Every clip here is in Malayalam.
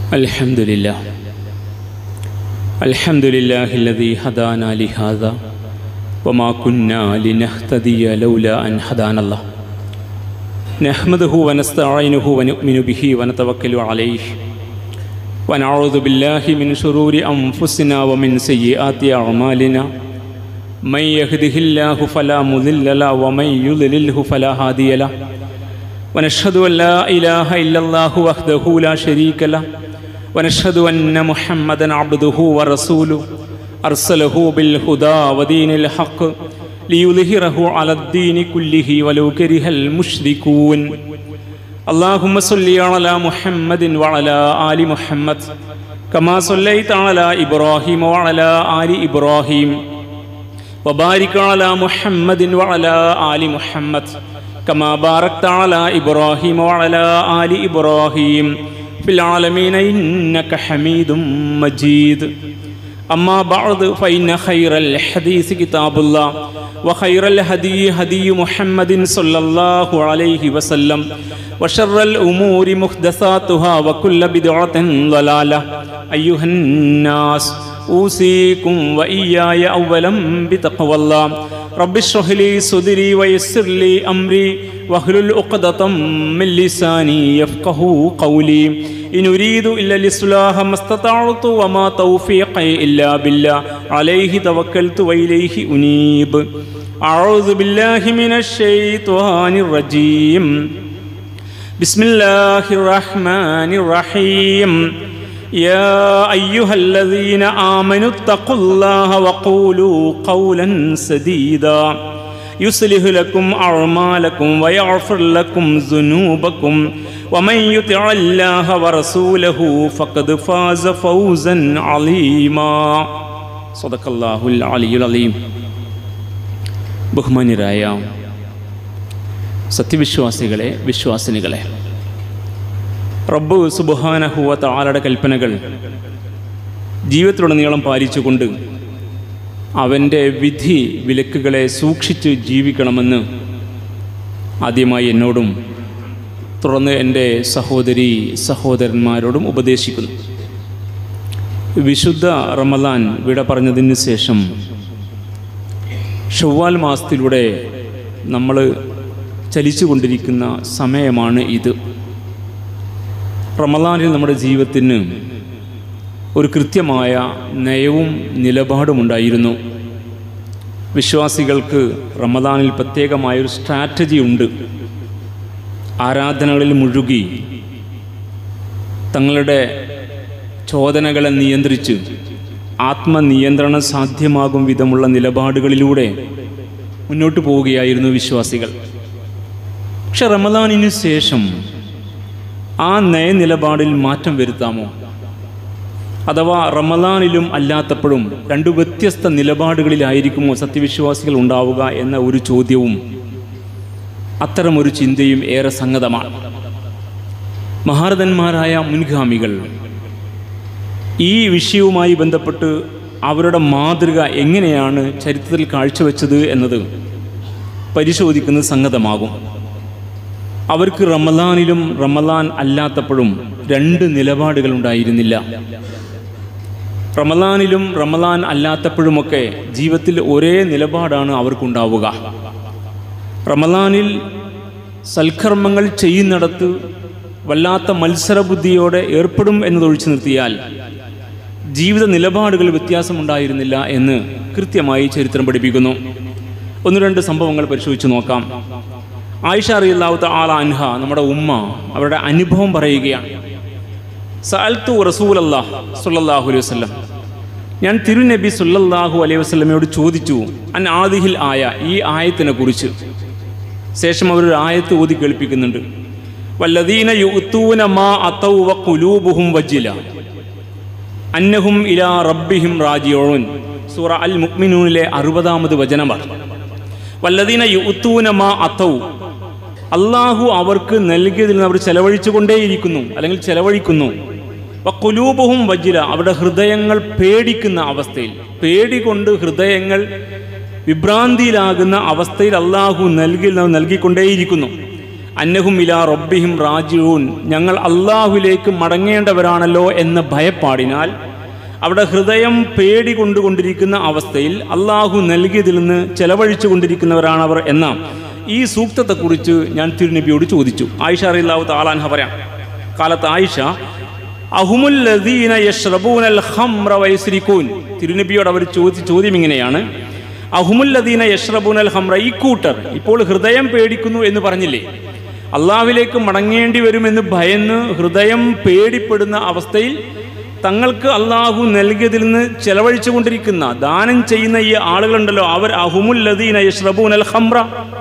الحمد لله الحمد لله الذي هدانا لهذا وما كنا لنهتدي لولا أن هدانا الله نحمده ونستعينه ونؤمن به ونتوكل عليه ونعوذ بالله من شرور أنفسنا ومن سيئات أعمالنا من يهده الله فلا مضل له ومن يضلله فلا هادي له ونشهد أن لا إله إلا الله وحده لا شريك له ونشهد أن محمدا عبده ورسوله أرسله بالهدى ودين الحق ليظهره على الدين كله ولو كره المشركون اللهم صل على محمد وعلى آل محمد كما صليت على إبراهيم وعلى آل إبراهيم وبارك على محمد وعلى آل محمد كما باركت على إبراهيم وعلى آل إبراهيم في العالمين إنك حميد مجيد أما بعد فإن خير الحديث كتاب الله وخير الهدي هدي محمد صلى الله عليه وسلم وشر الأمور محدثاتها وكل بدعة ضلالة أيها الناس أوصيكم وإياي أولا بتقوى الله رب اشرح لي صدري ويسر لي أمري واحلل عقدة من لساني يفقه قولي إن أريد إلا الإصلاح ما استطعت وما توفيقي إلا بالله عليه توكلت وإليه أنيب أعوذ بالله من الشيطان الرجيم بسم الله الرحمن الرحيم يا أيها الذين آمنوا اتقوا الله وقولوا قولا سديدا يصلح لكم أعمالكم ويغفر لكم ذنوبكم ومن يطع الله ورسوله فقد فاز فوزا عظيما صدق الله العلي العظيم ബഹുമാന്യരായ സത്യവിശ്വാസികളെ വിശ്വാസിനികളെ റബ്ബ് സുബഹാനഹുവ താലയുടെ കൽപ്പനകൾ ജീവിതത്തിലുടനീളം പാലിച്ചുകൊണ്ട് അവൻ്റെ വിധി വിലക്കുകളെ സൂക്ഷിച്ച് ജീവിക്കണമെന്ന് ആദ്യമായി എന്നോടും തുടർന്ന് എൻ്റെ സഹോദരി സഹോദരന്മാരോടും ഉപദേശിക്കുന്നു വിശുദ്ധ റമലാൻ വിട പറഞ്ഞതിന് ശേഷം ഷവ്വാൽ മാസത്തിലൂടെ നമ്മൾ ചലിച്ചുകൊണ്ടിരിക്കുന്ന സമയമാണ് ഇത് റമലാനിൽ നമ്മുടെ ജീവിതത്തിന് ഒരു കൃത്യമായ നയവും നിലപാടുമുണ്ടായിരുന്നു വിശ്വാസികൾക്ക് റമദാനിൽ പ്രത്യേകമായൊരു സ്ട്രാറ്റജി ഉണ്ട് ആരാധനകളിൽ മുഴുകി തങ്ങളുടെ ചോദനകളെ നിയന്ത്രിച്ച് ആത്മനിയന്ത്രണം സാധ്യമാകും വിധമുള്ള നിലപാടുകളിലൂടെ മുന്നോട്ട് പോവുകയായിരുന്നു വിശ്വാസികൾ പക്ഷെ റമദാനിനു ശേഷം ആ നയനിലപാടിൽ മാറ്റം വരുത്താമോ അഥവാ റമദാനിലും അല്ലാത്തപ്പോഴും രണ്ട് വ്യത്യസ്ത നിലപാടുകളിലായിരിക്കുമോ സത്യവിശ്വാസികൾ ഉണ്ടാവുക എന്ന ഒരു ചോദ്യവും അത്തരമൊരു ചിന്തയും ഏറെ സംഗതമാണ് മഹാരഥന്മാരായ മുൻഗാമികൾ ഈ വിഷയവുമായി ബന്ധപ്പെട്ട് അവരുടെ മാതൃക എങ്ങനെയാണ് ചരിത്രത്തിൽ കാഴ്ചവെച്ചത് എന്നത് പരിശോധിക്കുന്നത് സംഗതമാകും അവർക്ക് റമലാനിലും റമലാൻ അല്ലാത്തപ്പോഴും രണ്ട് നിലപാടുകൾ ഉണ്ടായിരുന്നില്ല റമലാനിലും റമലാൻ അല്ലാത്തപ്പോഴുമൊക്കെ ജീവിതത്തിൽ ഒരേ നിലപാടാണ് അവർക്കുണ്ടാവുക റമലാനിൽ സൽക്കർമ്മങ്ങൾ ചെയ്യുന്നിടത്ത് വല്ലാത്ത മത്സരബുദ്ധിയോടെ ഏർപ്പെടും എന്നതൊഴിച്ചു നിർത്തിയാൽ ജീവിത നിലപാടുകൾ വ്യത്യാസമുണ്ടായിരുന്നില്ല എന്ന് കൃത്യമായി ചരിത്രം പഠിപ്പിക്കുന്നു ഒന്ന് രണ്ട് സംഭവങ്ങൾ പരിശോധിച്ച് നോക്കാം ആയിഷ അറിയാവുത്ത ആൾ അൻഹ നമ്മുടെ ഉമ്മ അവരുടെ അനുഭവം പറയുകയാണ് സഅൽത്തു റസൂൽ അള്ളാഹ് സുല്ലാഹു അലൈഹി വസ്ലം ഞാൻ തിരുനബി സുല്ലല്ലാഹു അലൈഹി വസ്ലമയോട് ചോദിച്ചു അൻ ആദിഹിൽ ആയ ഈ ആയത്തിനെ കുറിച്ച് ശേഷം അവർ ഒരു ആയത്ത് ഊതി കേൾപ്പിക്കുന്നുണ്ട് വല്ലദീന യുത്തൂന മാ അതൗ വ ഖുലൂബുഹും വജ്ജില അന്നഹും ഇലാ റബ്ബിഹിം റാജിഊൻ സൂറ അൽ മുഅ്മിനൂനിലെ അറുപതാമത് വചനമാണ് വല്ലദീന യുത്തൂന മാ അതൗ അള്ളാഹു അവർക്ക് നൽകിയതിൽ നിന്ന് അവർ ചെലവഴിച്ചു കൊണ്ടേയിരിക്കുന്നു അല്ലെങ്കിൽ ചെലവഴിക്കുന്നു കുലൂബവും വജ്ര അവരുടെ ഹൃദയങ്ങൾ പേടിക്കുന്ന അവസ്ഥയിൽ പേടി കൊണ്ട് ഹൃദയങ്ങൾ വിഭ്രാന്തിയിലാകുന്ന അവസ്ഥയിൽ അള്ളാഹു നൽകി നൽകിക്കൊണ്ടേയിരിക്കുന്നു അന്നഹും ഇലാ റബ്ബിഹിം റാജിഊൻ ഞങ്ങൾ അള്ളാഹുലേക്ക് മടങ്ങേണ്ടവരാണല്ലോ എന്ന ഭയപ്പാടിനാൽ അവിടെ ഹൃദയം പേടി കൊണ്ടുകൊണ്ടിരിക്കുന്ന അവസ്ഥയിൽ അള്ളാഹു നൽകിയതിൽ നിന്ന് ചെലവഴിച്ചു കൊണ്ടിരിക്കുന്നവരാണവർ എന്ന ഈ സൂക്തത്തെക്കുറിച്ച് ഞാൻ തിരുനബിയോട് ചോദിച്ചു ആയിഷ അറിയാവു താളാൻഹ പറയാം കാലത്ത് ആയിഷ അഹുമുല്ലദീന യഷ്റബൂനൽ ഖംറ വയസ്രിക്കൂൻ തിരുനബിയോട് അവർ ചോദിച്ച ചോദ്യം ഇങ്ങനെയാണ് അഹുമുല്ലദീന യഷ്റബൂനൽ ഹംറ ഈ കൂട്ടർ ഇപ്പോൾ ഹൃദയം പേടിക്കുന്നു എന്ന് പറഞ്ഞില്ലേ അള്ളാഹുവിലേക്ക് മടങ്ങേണ്ടി വരുമെന്ന് ഭയന്ന് ഹൃദയം പേടിപ്പെടുന്ന അവസ്ഥയിൽ തങ്ങൾക്ക് അള്ളാഹു നൽകിയതിൽ നിന്ന് ചെലവഴിച്ചു കൊണ്ടിരിക്കുന്ന ദാനം ചെയ്യുന്ന ഈ ആളുകളുണ്ടല്ലോ അവർ അഹുമുല്ലദീന യഷ്റബൂനൽ ഹംറ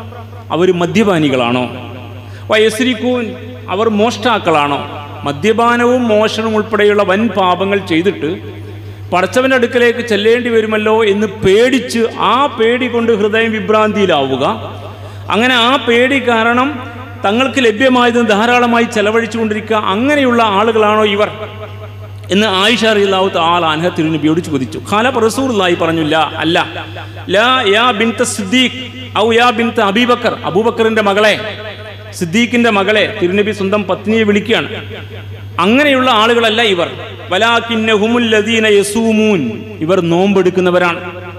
അവർ മദ്യപാനികളാണോ വയസ്രിക്കൂൻ അവർ മോഷ്ടാക്കളാണോ മദ്യപാനവും മോഷണവും ഉൾപ്പെടെയുള്ള വൻ പാപങ്ങൾ ചെയ്തിട്ട് പടച്ചവൻ്റെ അടുക്കലേക്ക് ചെല്ലേണ്ടി വരുമല്ലോ എന്ന് പേടിച്ച് ആ പേടി കൊണ്ട് ഹൃദയം വിഭ്രാന്തിയിലാവുക അങ്ങനെ ആ പേടി കാരണം തങ്ങൾക്ക് ലഭ്യമായത് ധാരാളമായി ചെലവഴിച്ചു കൊണ്ടിരിക്കുക അങ്ങനെയുള്ള ആളുകളാണോ ഇവർ എന്ന് ആയിഷ അറിയാവു ആൾ അൻഹ തിരുനബിയോട് ചോദിച്ചു ഖാല റസൂലുള്ളാഹി പറഞ്ഞില്ല അല്ല ലാ യാ ബിൻത സിദ്ദീഖ് ഔ യാ ബിൻത അബീബക്കർ അബൂബക്കറിന്റെ മകളെ സിദ്ദീഖിന്റെ മകളെ തിരുനബി സ്വന്തം പത്നിയെ വിളിക്കുകയാണ് അങ്ങനെയുള്ള ആളുകളല്ല ഇവർ വലാകിന്നഹുമുല്ലദീന യസൂമൂൻ ഇവർ നോമ്പെടുക്കുന്നവരാണ്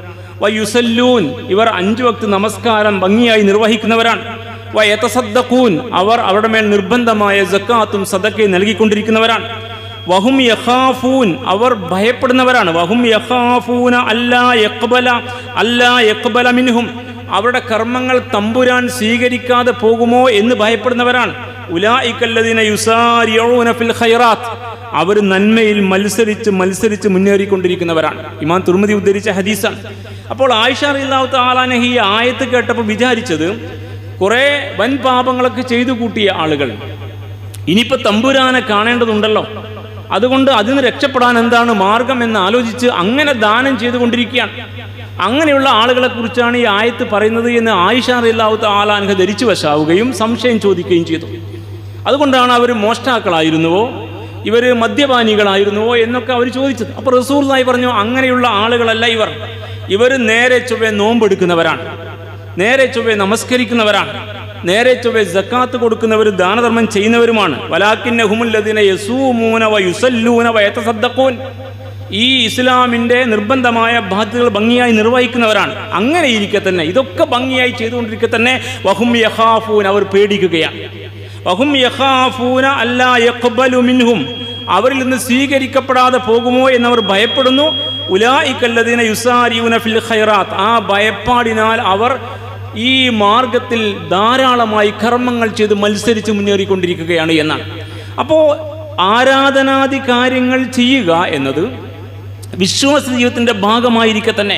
വയുസല്ലൂൻ ഇവർ അഞ്ചു വക്ത് നമസ്കാരം ഭംഗിയായി നിർവഹിക്കുന്നവരാണ് വയതസദ്ദഖൂൻ അവർ അവരുടെ മേൽ നിർബന്ധമായ സക്കാത്തും സദക്കയും നൽകിക്കൊണ്ടിരിക്കുന്നവരാണ് വഹും യഖാഫൂൻ അവർ ഭയപ്പെടുന്നവരാണ് വഹും യഖാഫൂന അല്ലാ യഖ്ബല അല്ലാ യഖ്ബല മിൻഹും അവരുടെ കർമ്മങ്ങൾ തമ്പുരാൻ സ്വീകരിക്കാതെ പോകുമോ എന്ന് ഭയപ്പെടുന്നവരാണ് ഉലായിക്കല്ലദീന യുസാരിഊന ഫിൽ ഖൈറാത്ത് അവർ നന്മയിൽ മത്സരിച്ച് മത്സരിച്ച് മുന്നേറിക്കൊണ്ടിരിക്കുന്നവരാണ് ഇമാം തുർമതി ഉദ്ധരിച്ച ഹദീസാണ് അപ്പോൾ ആയിഷ റളിയല്ലാഹു തആല ഈ ആയത്ത് കേട്ടപ്പോൾ വിചാരിച്ചത് കുറേ വൻ പാപങ്ങളൊക്കെ ചെയ്തു കൂട്ടിയ ആളുകൾ ഇനിയിപ്പോൾ തമ്പുരാനെ കാണേണ്ടതുണ്ടല്ലോ അതുകൊണ്ട് അതിന് രക്ഷപ്പെടാൻ എന്താണ് മാർഗം എന്ന് ആലോചിച്ച് അങ്ങനെ ദാനം ചെയ്തുകൊണ്ടിരിക്കുകയാണ് അങ്ങനെയുള്ള ആളുകളെ കുറിച്ചാണ് ഈ ആയത്ത് പറയുന്നത് എന്ന് ആയിഷ റളിയല്ലാഹു ആലാൻഹ ധരിച്ചു വശാവുകയും സംശയം ചോദിക്കുകയും ചെയ്തു അതുകൊണ്ടാണ് അവർ മോഷ്ടാക്കളായിരുന്നുവോ ഇവർ മദ്യപാനികളായിരുന്നുവോ എന്നൊക്കെ അവർ ചോദിച്ചത് അപ്പോൾ റസൂർലായി പറഞ്ഞു അങ്ങനെയുള്ള ആളുകളല്ല ഇവർ ഇവർ നേരെ ചൊവ്വെ നോമ്പെടുക്കുന്നവരാണ് നേരെ ചൊവ്വെ നമസ്കരിക്കുന്നവരാണ് നേരെ ചൊവ്വെ ജക്കാത്ത് കൊടുക്കുന്നവർ ദാനധർമ്മം ചെയ്യുന്നവരുമാണ് വലാക്കിന്നഹുമുല്ലദിന യസൂമൂന വ യുസല്ലൂന വ യതസദ്ദഖൂൻ ഈ ഇസ്ലാമിന്റെ നിർബന്ധമായ ബാധ്യതകൾ ഭംഗിയായി നിർവഹിക്കുന്നവരാണ് അങ്ങനെ ഇരിക്കെ തന്നെ ഇതൊക്കെ ഭംഗിയായി ചെയ്തുകൊണ്ടിരിക്കെ തന്നെ വഹും യഖാഫൂൻ അവർ പേടിക്കുകയാണ് വഹും യഖാഫൂന അല്ലാ യഖ്ബലു മിൻഹും അവരിൽ നിന്ന് സ്വീകരിക്കപ്പെടാതെ പോകുമോ എന്നവർ ഭയപ്പെടുന്നു ഉലായിക്കല്ലദീന യുസാരിയൂന ഫിൽ ഖൈറാത്ത് ആ ഭയപ്പാടിനാൽ അവർ ഈ മാർഗത്തിൽ ധാരാളമായി കർമ്മങ്ങൾ ചെയ്ത് മത്സരിച്ച് മുന്നേറിക്കൊണ്ടിരിക്കുകയാണ് എന്നാണ് അപ്പോൾ ആരാധനാദി കാര്യങ്ങൾ ചെയ്യുക എന്നത് വിശ്വാസ ജീവിതത്തിൻ്റെ ഭാഗമായിരിക്കെ തന്നെ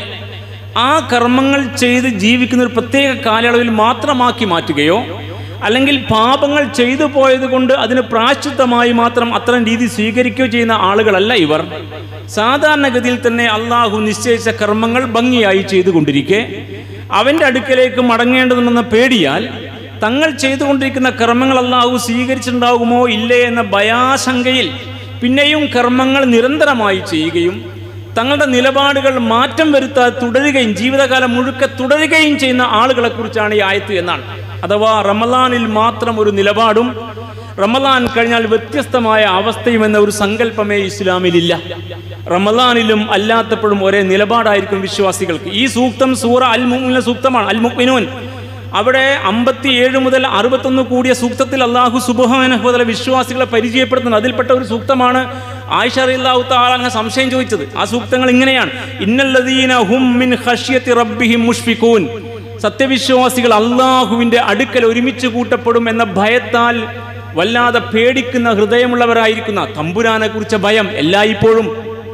ആ കർമ്മങ്ങൾ ചെയ്ത് ജീവിക്കുന്ന ഒരു പ്രത്യേക കാലയളവിൽ മാത്രമാക്കി മാറ്റുകയോ അല്ലെങ്കിൽ പാപങ്ങൾ ചെയ്തു പോയത് കൊണ്ട് അതിന് പ്രാശ്ചിത്തമായി മാത്രം അത്തരം രീതി സ്വീകരിക്കുകയോ ചെയ്യുന്ന ആളുകളല്ല ഇവർ സാധാരണഗതിയിൽ തന്നെ അള്ളാഹു നിശ്ചയിച്ച കർമ്മങ്ങൾ ഭംഗിയായി ചെയ്തുകൊണ്ടിരിക്കെ അവൻ്റെ അടുക്കലേക്ക് മടങ്ങേണ്ടതുണ്ടെന്ന പേടിയാൽ തങ്ങൾ ചെയ്തുകൊണ്ടിരിക്കുന്ന കർമ്മങ്ങൾ അള്ളാഹു സ്വീകരിച്ചിട്ടുണ്ടാകുമോ ഇല്ലേ എന്ന ഭയാശങ്കയിൽ പിന്നെയും കർമ്മങ്ങൾ നിരന്തരമായി ചെയ്യുകയും തങ്ങളുടെ നിലപാടുകൾ മാറ്റം വരുത്താതെ തുടരുകയും ജീവിതകാലം മുഴുക്കെ തുടരുകയും ചെയ്യുന്ന ആളുകളെ കുറിച്ചാണ് ഈ ആയത്ത് എന്നാണ് അഥവാ റമലാനിൽ മാത്രം ഒരു നിലപാടും റമലാൻ കഴിഞ്ഞാൽ വ്യത്യസ്തമായ അവസ്ഥയും എന്ന ഒരു സങ്കല്പമേ ഇസ്ലാമിലില്ല റമലാനിലും അല്ലാത്തപ്പോഴും ഒരേ നിലപാടായിരിക്കും വിശ്വാസികൾക്ക് ഈ സൂക്തം സൂറ അൽ മുഅ്മിന സൂക്തമാണ് അൽ മുഅ്മിനൂൻ അവിടെ അമ്പത്തിയേഴ് മുതൽ അറുപത്തൊന്ന് കൂടിയ സൂക്തത്തിൽ അള്ളാഹു സുബാനഹുദല വിശ്വാസികളെ പരിചയപ്പെടുത്തുന്നത് അതിൽപ്പെട്ട ഒരു സൂക്തമാണ് ആയിഷ റളിയല്ലാഹു തആല സംശയം ചോദിച്ചത് ആ സൂക്തങ്ങൾ ഇങ്ങനെയാണ് ഇന്നല്ലദീന ഹും മിൻ ഖശ്യത്തി റബ്ബിഹിം മുഷ്ഫിഖൂൻ സത്യവിശ്വാസികൾ അള്ളാഹുവിൻ്റെ അടുക്കൽ ഒരുമിച്ച് കൂട്ടപ്പെടും എന്ന ഭയത്താൽ വല്ലാതെ പേടിക്കുന്ന ഹൃദയമുള്ളവരായിരിക്കുന്ന തമ്പുരാനെ കുറിച്ച ഭയം എല്ലായ്പ്പോഴും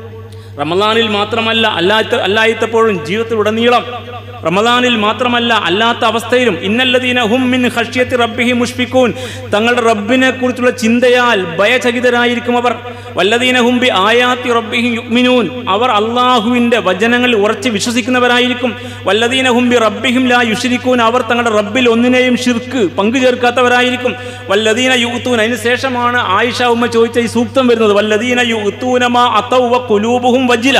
റമദാനിൽ മാത്രമല്ല അല്ലാത്ത അല്ലാത്തപ്പോഴും ജീവിതത്തിലുടനീളം റമദാനിൽ മാത്രമല്ല അല്ലാത്ത അവസ്ഥയിലും ഇന്നല്ലദീന ഹും മിൻ ഖശ്യത്തി റബ്ബിഹി മുഷ്ഫിഖൂൻ തങ്ങളുടെ റബ്ബിനെ കുറിച്ചുള്ള ചിന്തയാൽ ഭയചകിതരായിരിക്കും അവർ വല്ലദീന ഹുംബി ആയാത്തി റബ്ബിഹിം യുഗ്മിനൂൻ അവർ അള്ളാഹുവിന്റെ വചനങ്ങളിൽ ഉറച്ച് വിശ്വസിക്കുന്നവരായിരിക്കും വല്ലദീന ഹുംബി റബ്ബിഹിം ലാ യുശ്രിക്കൂൻ അവർ തങ്ങളുടെ റബ്ബിൽ ഒന്നിനെയും ഷിർക്ക് പങ്കു ചേർക്കാത്തവരായിരിക്കും വല്ലദീന യുത്തൂൻ അതിന് ശേഷമാണ് ആയിഷ ഉമ്മ ചോദിച്ച ഈ സൂക്തം വരുന്നത് വല്ലദീന യുത്തൂനമാ അത്തൗവ കുലൂബുഹും വജില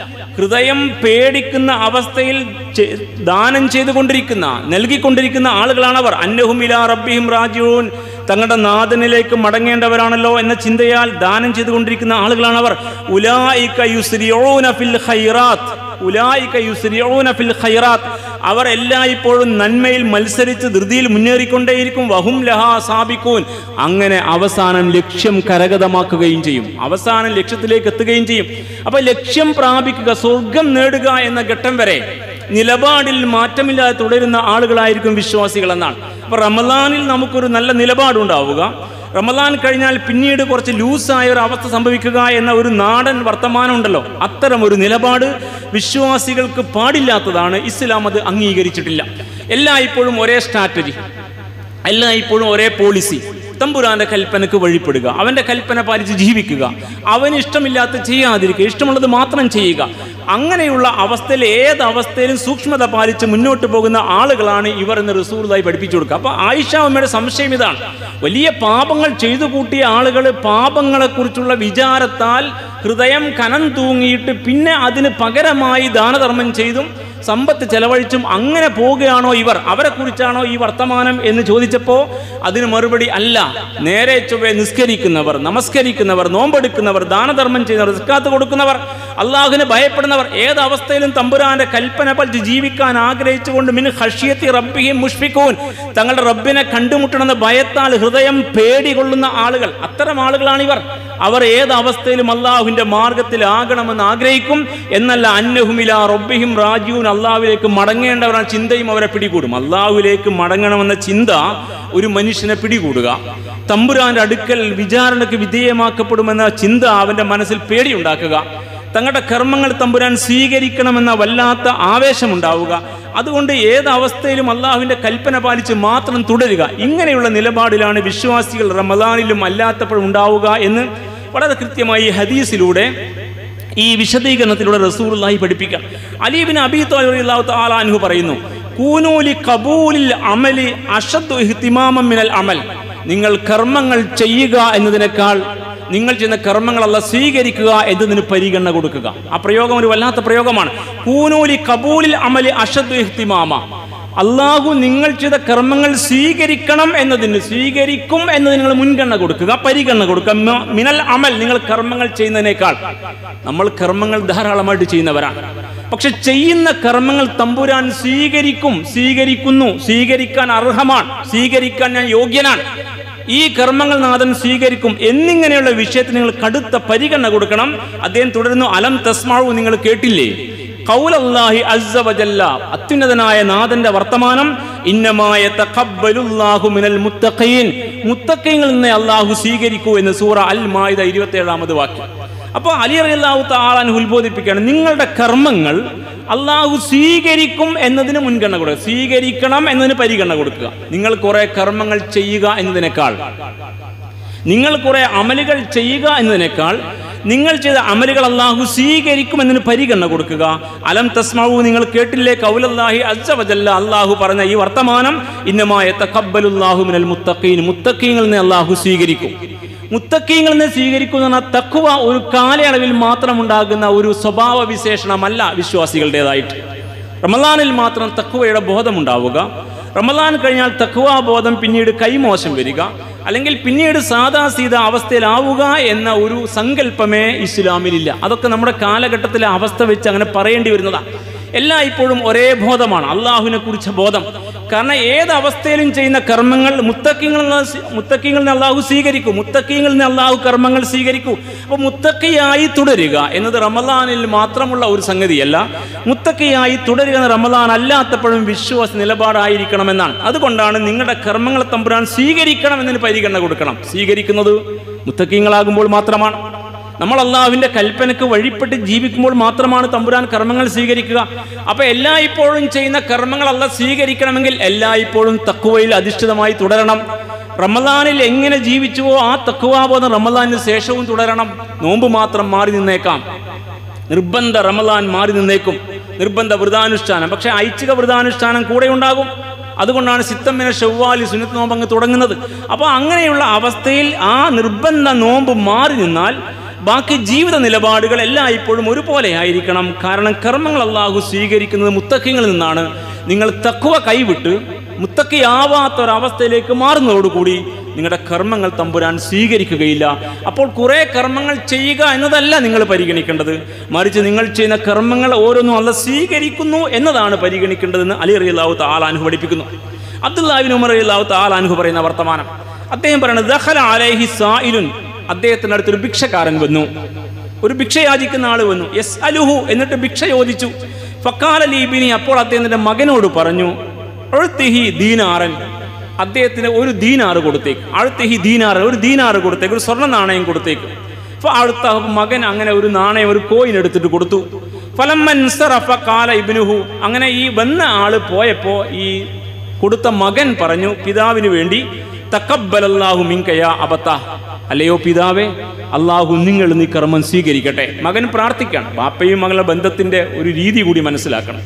ഹൃദയം പേടിക്കുന്ന അവസ്ഥയിൽ ചെ- ദാനം ചെയ്തുകൊണ്ടിരിക്കുന്ന നൽകിക്കൊണ്ടിരിക്കുന്ന ആളുകളാണവർ അന്നഹുമില റബ്ബിഹിം റാജിഊൻ തങ്ങളുടെ നാഥനിലേക്ക് മടങ്ങേണ്ടവരാണല്ലോ എന്ന ചിന്തയാൽ ദാനം ചെയ്തുകൊണ്ടിരിക്കുന്ന ആളുകളാണവർ ഉലായിക യുസ്രിഊന ഫിൽ ഖൈറാത്ത് ഉലായിക യുസ്രിഊന ഫിൽ ഖൈറാത്ത് അവർ എല്ലായ്പ്പോഴും നന്മയിൽ മത്സരിച്ച് ധൃതിയിൽ മുന്നേറിക്കൊണ്ടേയിരിക്കും വഹും ലഹാ സാബിക്കൂൻ അങ്ങനെ അവസാനം ലക്ഷ്യം കരഗതമാക്കുകയും ചെയ്യും അവസാനം ലക്ഷ്യത്തിലേക്ക് എത്തുകയും ചെയ്യും അപ്പൊ ലക്ഷ്യം പ്രാപിക്കുക സ്വർഗം നേടുക എന്ന ഘട്ടം വരെ നിലപാടിൽ മാറ്റമില്ലാതെ തുടരുന്ന ആളുകളായിരിക്കും വിശ്വാസികൾ എന്നാണ് അപ്പൊ റമദാനിൽ നമുക്കൊരു നല്ല നിലപാടുണ്ടാവുക റമദാൻ കഴിഞ്ഞാൽ പിന്നീട് കുറച്ച് ലൂസായ ഒരു അവസ്ഥ സംഭവിക്കുക എന്ന ഒരു നാടൻ വർത്തമാനം ഉണ്ടല്ലോ അത്തരം ഒരു നിലപാട് വിശ്വാസികൾക്ക് പാടില്ലാത്തതാണ് ഇസ്ലാം അത് അംഗീകരിച്ചിട്ടില്ല എല്ലായ്പ്പോഴും ഒരേ സ്ട്രാറ്റജി എല്ലായ്പ്പോഴും ഒരേ പോളിസി തമ്പുരാന്റെ കൽപ്പനക്ക് വഴിപ്പെടുക അവന്റെ കൽപ്പന പാലിച്ച് ജീവിക്കുക അവന് ഇഷ്ടമില്ലാത്ത ചെയ്യാതിരിക്കുക ഇഷ്ടമുള്ളത് മാത്രം ചെയ്യുക അങ്ങനെയുള്ള അവസ്ഥയിൽ ഏത് അവസ്ഥയിലും സൂക്ഷ്മത പാലിച്ച് മുന്നോട്ട് പോകുന്ന ആളുകളാണ് ഇവർ എന്ന് റസൂർതായി പഠിപ്പിച്ചു കൊടുക്കുക അപ്പൊ ആയിഷ അമ്മയുടെ സംശയം ഇതാണ് വലിയ പാപങ്ങൾ ചെയ്തു കൂട്ടിയ ആളുകൾ പാപങ്ങളെക്കുറിച്ചുള്ള വിചാരത്താൽ ഹൃദയം കനം തൂങ്ങിയിട്ട് പിന്നെ അതിന് പകരമായി ദാനധർമ്മം ചെയ്തും സമ്പത്ത് ചെലവഴിച്ചും അങ്ങനെ പോവുകയാണോ ഇവർ അവരെ കുറിച്ചാണോ ഈ വർത്തമാനം എന്ന് ചോദിച്ചപ്പോൾ അതിന് മറുപടി അല്ല നേരെ ചൊവ്വെ നിസ്കരിക്കുന്നവർ നമസ്കരിക്കുന്നവർ നോമ്പെടുക്കുന്നവർ ദാനധർമ്മം ചെയ്യുന്നവർ സിക്കാത്ത് കൊടുക്കുന്നവർ അള്ളാഹുവിനെ ഭയപ്പെടുന്നവർ ഏത് അവസ്ഥയിലും തമ്പുരാന്റെ കൽപ്പന പറ്റി ജീവിക്കാൻ ആഗ്രഹിച്ചുകൊണ്ട് മിൻ ഹഷിയത്തി റബ്ബിഹിം മുഷ്ഫിക്കൂൻ തങ്ങളുടെ റബ്ബിനെ കണ്ടുമുട്ടണമെന്ന ഭയത്താൽ ഹൃദയം പേടികൊള്ളുന്ന ആളുകൾ അത്തരം ആളുകളാണ് ഇവർ അവർ ഏത് അവസ്ഥയിലും അള്ളാഹുവിന്റെ മാർഗത്തിലാകണമെന്ന് ആഗ്രഹിക്കും എന്നല്ല അന്നഹുമില റബ്ബിഹിം റാജീവൻ അള്ളാഹുവിലേക്ക് മടങ്ങേണ്ടവരാണ് ചിന്തയും അവരെ പിടികൂടും അള്ളാഹുവിലേക്ക് മടങ്ങണമെന്ന ചിന്ത ഒരു മനുഷ്യനെ പിടികൂടുക തമ്പുരാന്റെ അടുക്കൽ വിചാരണയ്ക്ക് വിധേയമാക്കപ്പെടുമെന്ന ചിന്ത അവന്റെ മനസ്സിൽ പേടിയുണ്ടാക്കുക തങ്ങളുടെ കർമ്മങ്ങൾ തമ്പുരാൻ സ്വീകരിക്കണമെന്ന വല്ലാത്ത ആവേശമുണ്ടാവുക അതുകൊണ്ട് ഏത് അവസ്ഥയിലും അള്ളാഹുവിന്റെ കൽപ്പന പാലിച്ച് മാത്രം തുടരുക ഇങ്ങനെയുള്ള നിലപാടിലാണ് വിശ്വാസികൾ റമദാനിലും അല്ലാത്തപ്പോഴും ഉണ്ടാവുക എന്ന് വളരെ കൃത്യമായി ഈ ഹദീസിലൂടെ ഈ വിശദീകരണത്തിലൂടെ റസൂറുള്ളാഹി പഠിപ്പിക്കാം അലീബിൻ അബി തൊഴിലാഹു താലാൻഹു പറയുന്നു കൂനൂലി കബൂലിൽ അമലി അഷദ് ഇഹ്തിമാമം മിനൽ അമൽ നിങ്ങൾ കർമ്മങ്ങൾ ചെയ്യുക എന്നതിനേക്കാൾ നിങ്ങൾ ചെയ്യുന്ന കർമ്മങ്ങളല്ല സ്വീകരിക്കുക എന്നതിന് പരിഗണന കൊടുക്കുക ആ പ്രയോഗം ഒരു വല്ലാത്ത പ്രയോഗമാണ് കൂനൂലി കബൂലിൽ അമലി അഷദ് ഇഹ്തിമാമ അള്ളാഹു നിങ്ങൾ ചെയ്ത കർമ്മങ്ങൾ സ്വീകരിക്കണം എന്നതിന് സ്വീകരിക്കും എന്നതിന് നിങ്ങൾ മുൻഗണന കൊടുക്കുക പരിഗണന കൊടുക്കുക മ- മിനൽ അമൽ നിങ്ങൾ കർമ്മങ്ങൾ ചെയ്യുന്നതിനേക്കാൾ നമ്മൾ കർമ്മങ്ങൾ ധാരാളമായിട്ട് ചെയ്യുന്നവരാണ് പക്ഷെ ചെയ്യുന്ന കർമ്മങ്ങൾ തമ്പുരാൻ സ്വീകരിക്കും സ്വീകരിക്കുന്നു സ്വീകരിക്കാൻ അർഹമാണ് സ്വീകരിക്കാൻ ഞാൻ യോഗ്യനാണ് ഈ കർമ്മങ്ങൾ നാഥൻ സ്വീകരിക്കും എന്നിങ്ങനെയുള്ള വിഷയത്തിന് നിങ്ങൾ കടുത്ത പരിഗണന കൊടുക്കണം അദ്ദേഹം തുടരുന്നു അലം തസ്മാവു നിങ്ങൾ കേട്ടില്ലേ ഖൗലല്ലാഹി അസ്സ വജല്ല അത്യുന്നതനായ നാഥന്റെ വർത്തമാനം ഇന്നമായ തഖബ്ബലുല്ലാഹു മിനൽ മുത്തഖീൻ മുത്തഖീങ്ങളിൽ നിന്ന് അല്ലാഹു സ്വീകരിക്കൂ എന്ന് സൂറ അൽ മായിദ ഇരുപത്തേഴാമത് വാക്യം അപ്പോൾ അലി റളിയല്ലാഹു തആലാൻ ഉത്ബോധിപ്പിക്കുകയാണ് നിങ്ങളുടെ കർമ്മങ്ങൾ അള്ളാഹു സ്വീകരിക്കും എന്നതിന് മുൻഗണന കൊടുക്കുക സ്വീകരിക്കണം എന്നതിന് പരിഗണന കൊടുക്കുക നിങ്ങൾ കുറെ കർമ്മങ്ങൾ ചെയ്യുക എന്നതിനേക്കാൾ നിങ്ങൾ കുറെ അമലുകൾ ചെയ്യുക എന്നതിനേക്കാൾ നിങ്ങൾ ചെയ്ത അമലുകൾ അള്ളാഹു സ്വീകരിക്കും എന്നതിന് പരിഗണന കൊടുക്കുക അലം തസ്മാവു നിങ്ങൾ കേട്ടില്ലേ കൗലല്ലാഹി അജ്ജവജല്ല അള്ളാഹു പറഞ്ഞ ഈ വർത്തമാനം ഇന്നമായ തക്കബലുല്ലാഹു മിനൽ മുത്തഖീൻ മുത്തഖീങ്ങളിൽ നിന്ന് അള്ളാഹു സ്വീകരിക്കും മുത്തക്കീങ്ങളിൽ നിന്ന് സ്വീകരിക്കുന്ന തക്കുവ ഒരു കാലയളവിൽ മാത്രം ഉണ്ടാകുന്ന ഒരു സ്വഭാവ വിശേഷണമല്ല വിശ്വാസികളുടേതായിട്ട് റമലാനിൽ മാത്രം തക്കുവയുടെ ബോധമുണ്ടാവുക റമലാൻ കഴിഞ്ഞാൽ തക്കുവ ബോധം പിന്നീട് കൈമോശം വരിക അല്ലെങ്കിൽ പിന്നീട് സാദാ സീത അവസ്ഥയിലാവുക എന്ന ഒരു സങ്കല്പമേ ഇസ്ലാമിലില്ല അതൊക്കെ നമ്മുടെ കാലഘട്ടത്തിലെ അവസ്ഥ വെച്ച് അങ്ങനെ പറയേണ്ടി വരുന്നതാണ് എല്ലാ ഇപ്പോഴും ഒരേ ബോധമാണ് അള്ളാഹുവിനെ കുറിച്ച ബോധം കാരണം ഏത് അവസ്ഥയിലും ചെയ്യുന്ന കർമ്മങ്ങൾ മുത്തക്കിങ്ങളിൽ നിന്ന് മുത്തക്കിങ്ങളിൽ നിന്ന് അള്ളാഹു സ്വീകരിക്കും മുത്തക്കിങ്ങളിൽ നിന്ന് അള്ളാഹു കർമ്മങ്ങൾ സ്വീകരിക്കൂ അപ്പോൾ മുത്തക്കിയായി തുടരുക എന്നത് റമദാനിൽ മാത്രമുള്ള ഒരു സംഗതിയല്ല മുത്തക്കിയായി തുടരുക എന്ന റമദാൻ അല്ലാത്തപ്പോഴും വിശ്വാസ നിലപാടായിരിക്കണമെന്നാണ് അതുകൊണ്ടാണ് നിങ്ങളുടെ കർമ്മങ്ങൾ തമ്പുരാൻ സ്വീകരിക്കണം എന്നതിന് പരിഗണന കൊടുക്കണം സ്വീകരിക്കുന്നത് മുത്തക്കിങ്ങളാകുമ്പോൾ മാത്രമാണ് നമ്മൾ അള്ളാഹുവിന്റെ കൽപ്പനക്ക് വഴിപ്പെട്ട് ജീവിക്കുമ്പോൾ മാത്രമാണ് തമ്പുരാൻ കർമ്മങ്ങൾ സ്വീകരിക്കുക അപ്പൊ എല്ലായ്പ്പോഴും ചെയ്യുന്ന കർമ്മങ്ങൾ അല്ല സ്വീകരിക്കണമെങ്കിൽ എല്ലായ്പ്പോഴും തക്കുവയിൽ അധിഷ്ഠിതമായി തുടരണം റമദാനിൽ എങ്ങനെ ജീവിച്ചുവോ ആ തക്കുവാബോധം റമദാനിന് ശേഷവും തുടരണം നോമ്പ് മാത്രം മാറി നിന്നേക്കാം നിർബന്ധ റമദാൻ മാറി നിന്നേക്കും നിർബന്ധ വ്രതാനുഷ്ഠാനം പക്ഷേ ഐച്ഛിക വ്രതാനുഷ്ഠാനം കൂടെ ഉണ്ടാകും അതുകൊണ്ടാണ് സിത്തമ്മിനെ ഷവ്വാലി സുന്നത്ത് നോമ്പ് അങ്ങ് തുടങ്ങുന്നത് അപ്പോൾ അങ്ങനെയുള്ള അവസ്ഥയിൽ ആ നിർബന്ധ നോമ്പ് മാറി നിന്നാൽ ബാക്കി ജീവിത നിലപാടുകൾ എല്ലായ്പ്പോഴും ഒരുപോലെ ആയിരിക്കണം കാരണം കർമ്മങ്ങൾ അള്ളാഹു സ്വീകരിക്കുന്നത് മുത്തക്കിങ്ങളിൽ നിന്നാണ് നിങ്ങൾ തക്കുവ കൈവിട്ട് മുത്തക്കിയാവാത്ത ഒരവസ്ഥയിലേക്ക് മാറുന്നതോടുകൂടി നിങ്ങളുടെ കർമ്മങ്ങൾ തമ്പുരാൻ സ്വീകരിക്കുകയില്ല അപ്പോൾ കുറേ കർമ്മങ്ങൾ ചെയ്യുക എന്നതല്ല നിങ്ങൾ പരിഗണിക്കേണ്ടത് മറിച്ച് നിങ്ങൾ ചെയ്യുന്ന കർമ്മങ്ങൾ ഓരോന്നും അല്ല സ്വീകരിക്കുന്നു എന്നതാണ് പരിഗണിക്കേണ്ടതെന്ന് അലി അറിയാവു താലാൻഹു പഠിപ്പിക്കുന്നു അബ്ദുല്ലാബിൻ ഉമർ അറിയാവു താലാൻഹു പറയുന്ന വർത്തമാനം അദ്ദേഹം പറയുന്നത് ദഖല അലൈഹി സായിലുൻ അദ്ദേഹത്തിൻ്റെ അടുത്തൊരു ഭിക്ഷക്കാരൻ വന്നു ഒരു ഭിക്ഷ യാചിക്കുന്ന ആൾ വന്നു യെസ് അലുഹു എന്നിട്ട് ഭിക്ഷ ചോദിച്ചു ഫക്കാല ലീബിനി അപ്പോൾ അദ്ദേഹത്തിൻ്റെ മകനോട് പറഞ്ഞു അഴുത്തിഹി ദീനാറൻ അദ്ദേഹത്തിന് ഒരു ദീനാറ് കൊടുത്തേക്ക് അഴുത്തിഹി ദീനാറ് ഒരു ദീനാറ് കൊടുത്തേക്ക് ഒരു സ്വർണ്ണ നാണയം കൊടുത്തേക്ക് അപ്പോൾ അടുത്ത മകൻ അങ്ങനെ ഒരു നാണയം ഒരു കോയിൻ എടുത്തിട്ട് കൊടുത്തു ഫലമ്മൻ സറഫ കാല ഇബ്നുഹു അങ്ങനെ ഈ വന്ന ആള് പോയപ്പോൾ ഈ കൊടുത്ത മകൻ പറഞ്ഞു പിതാവിന് വേണ്ടി തക്കബലല്ലാഹു മിങ്കയ അബത്ത അല്ലയോ പിതാവേ അള്ളാഹു നിങ്ങൾ നീ കർമ്മം സ്വീകരിക്കട്ടെ മകൻ പ്രാർത്ഥിക്കണം ബാപ്പയും മകളുടെ ബന്ധത്തിന്റെ ഒരു രീതി കൂടി മനസ്സിലാക്കണം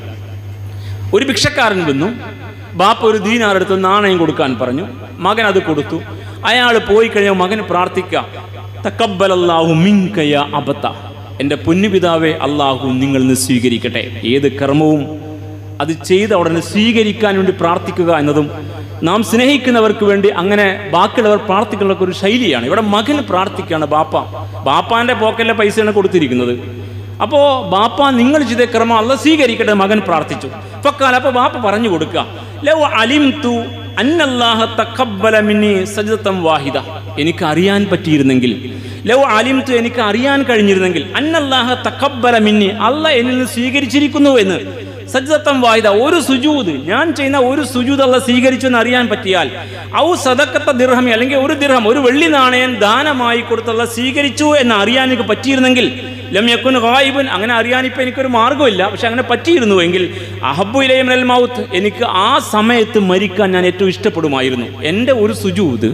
ഒരു ഭിക്ഷക്കാരൻ വന്നു ബാപ്പ ഒരു ദീനാറെടുത്ത് നാണയം കൊടുക്കാൻ പറഞ്ഞു മകൻ അത് കൊടുത്തു അയാൾ പോയി കഴിഞ്ഞാൽ മകൻ പ്രാർത്ഥിക്കാം തക്കബലല്ലാഹു മിങ്കയ അബത്ത എൻ്റെ പൊന്നുപിതാവെ അള്ളാഹു നിങ്ങൾ നിന്ന് സ്വീകരിക്കട്ടെ ഏത് കർമ്മവും അത് ചെയ്ത ഉടനെ സ്വീകരിക്കാൻ വേണ്ടി പ്രാർത്ഥിക്കുക എന്നതും നാം സ്നേഹിക്കുന്നവർക്ക് വേണ്ടി അങ്ങനെ ബാക്കിയുള്ളവർ പ്രാർത്ഥിക്കുന്ന ഒരു ശൈലിയാണ് ഇവിടെ മകൻ പ്രാർത്ഥിക്കുകയാണ് ബാപ്പ ബാപ്പാന്റെ പോക്കലിലെ പൈസയാണ് കൊടുത്തിരിക്കുന്നത് അപ്പോൾ ബാപ്പ നിങ്ങൾ ചെയ്ത ക്രമം അല്ല സ്വീകരിക്കട്ടെ മകൻ പ്രാർത്ഥിച്ചു ഫക്കാൽ അപ്പോൾ ബാപ്പ പറഞ്ഞു കൊടുക്കുക ലവ് അലിം തു അന്നല്ലാഹ തഖബ്ബല മിന്നി സജ്ദത്തം വാഹിദ എനിക്ക് അറിയാൻ പറ്റിയിരുന്നെങ്കിൽ ലവ് അലിം തു എനിക്ക് അറിയാൻ കഴിഞ്ഞിരുന്നെങ്കിൽ അന്നല്ലാഹ തഖബ്ബല മിന്നി അല്ല എന്നിൽ നിന്ന് സ്വീകരിച്ചിരിക്കുന്നു എന്ന് സജ്ജത്തം വായുത ഒരു സുജൂത് ഞാൻ ചെയ്യുന്ന ഒരു സുജൂത് അല്ല സ്വീകരിച്ചു എന്ന് അറിയാൻ പറ്റിയാൽ ഔ സദക്കത്ത ദിർഹമി അല്ലെങ്കിൽ ഒരു ദിർഹം ഒരു വെള്ളി നാണയം ദാനമായി കൊടുത്തുള്ള സ്വീകരിച്ചു എന്ന് അറിയാൻ എനിക്ക് പറ്റിയിരുന്നെങ്കിൽ ലമ്യക്കുൻ ഹായിബുൻ അങ്ങനെ അറിയാൻ ഇപ്പം എനിക്കൊരു മാർഗ്ഗമില്ല പക്ഷെ അങ്ങനെ പറ്റിയിരുന്നുവെങ്കിൽ അഹബു ഇലയമൽ മൗത്ത് എനിക്ക് ആ സമയത്ത് മരിക്കാൻ ഞാൻ ഏറ്റവും ഇഷ്ടപ്പെടുമായിരുന്നു എൻ്റെ ഒരു സുജൂത്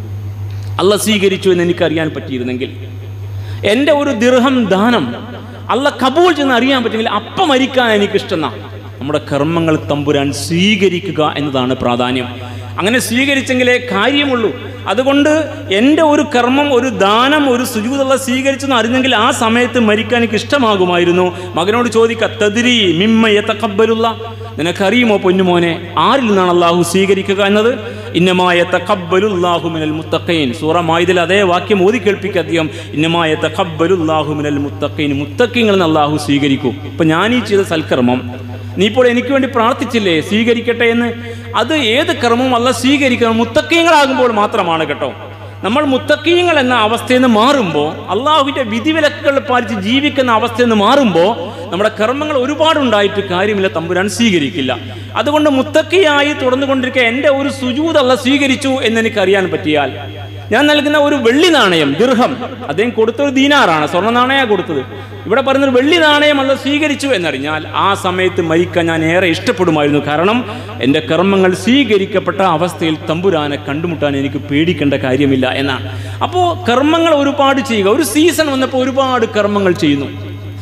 അല്ല സ്വീകരിച്ചു എന്ന് എനിക്ക് അറിയാൻ പറ്റിയിരുന്നെങ്കിൽ എൻ്റെ ഒരു ദിർഹം ദാനം അല്ല കബൂൾ ചെന്ന് അറിയാൻ പറ്റുമെങ്കിൽ അപ്പം മരിക്കാൻ എനിക്ക് ഇഷ്ടം നമ്മുടെ കർമ്മങ്ങൾ തമ്പുരാൻ സ്വീകരിക്കുക എന്നതാണ് പ്രാധാന്യം അങ്ങനെ സ്വീകരിച്ചെങ്കിലേ കാര്യമുള്ളൂ അതുകൊണ്ട് എൻ്റെ ഒരു കർമ്മം ഒരു ദാനം ഒരു സുജൂതള്ള സ്വീകരിച്ചെന്ന് അറിഞ്ഞെങ്കിൽ ആ സമയത്ത് മരിക്കാൻ എനിക്ക് ഇഷ്ടമാകുമായിരുന്നു മകനോട് ചോദിക്ക തതിരി മിമ്മയെ തക്കബലുള്ള നിനക്കറിയുമോ പൊന്നുമോനെ ആരിൽ നിന്നാണ് അള്ളാഹു സ്വീകരിക്കുക എന്നത് ഇന്നമായ തക്കബലുല്ലാഹുമിനൽ മുത്തക്കൈൻ സൂറ മായുതിൽ അതേ വാക്യം ഓതി കേൾപ്പിക്കുക അധികം ഇന്നമായ തക്കബലുല്ലാഹുമിനൽ മുത്തക്കൈൻ മുത്തക്കിങ്ങൾ നിന്ന് അള്ളാഹു സ്വീകരിക്കും ഇപ്പം ഞാൻ ഈ ചെയ്ത സൽക്കർമ്മം നീ ഇപ്പോൾ എനിക്ക് വേണ്ടി പ്രാർത്ഥിച്ചില്ലേ സ്വീകരിക്കട്ടെ എന്ന് അത് ഏത് കർമ്മവും അല്ല സ്വീകരിക്കണം മുത്തക്കീങ്ങളാകുമ്പോൾ മാത്രമാണ് കേട്ടോ നമ്മൾ മുത്തക്കീങ്ങൾ എന്ന അവസ്ഥയിൽ നിന്ന് മാറുമ്പോൾ അള്ളാഹുവിൻ്റെ വിധിവിലക്കുകൾ പാലിച്ച് ജീവിക്കുന്ന അവസ്ഥയിൽ നിന്ന് മാറുമ്പോൾ നമ്മുടെ കർമ്മങ്ങൾ ഒരുപാടുണ്ടായിട്ട് കാര്യമില്ല തമ്പുരാൻ സ്വീകരിക്കില്ല അതുകൊണ്ട് മുത്തക്കിയായി തുടർന്നുകൊണ്ടിരിക്കുക എൻ്റെ ഒരു സുജൂതല്ല സ്വീകരിച്ചു എന്ന് എനിക്ക് അറിയാൻ പറ്റിയാൽ ഞാൻ നൽകുന്ന ഒരു വെള്ളി നാണയം ദീർഘം അദ്ദേഹം കൊടുത്തൊരു ദീനാറാണ് സ്വർണ്ണ നാണയ കൊടുത്തത് ഇവിടെ പറയുന്നൊരു വെള്ളി നാണയം അല്ല സ്വീകരിച്ചു എന്നറിഞ്ഞാൽ ആ സമയത്ത് മരിക്കാൻ ഞാൻ ഏറെ ഇഷ്ടപ്പെടുമായിരുന്നു കാരണം എൻ്റെ കർമ്മങ്ങൾ സ്വീകരിക്കപ്പെട്ട അവസ്ഥയിൽ തമ്പുരാനെ കണ്ടുമുട്ടാൻ എനിക്ക് പേടിക്കേണ്ട കാര്യമില്ല എന്നാണ് അപ്പോൾ കർമ്മങ്ങൾ ഒരുപാട് ചെയ്യുക ഒരു സീസൺ വന്നപ്പോൾ ഒരുപാട് കർമ്മങ്ങൾ ചെയ്യുന്നു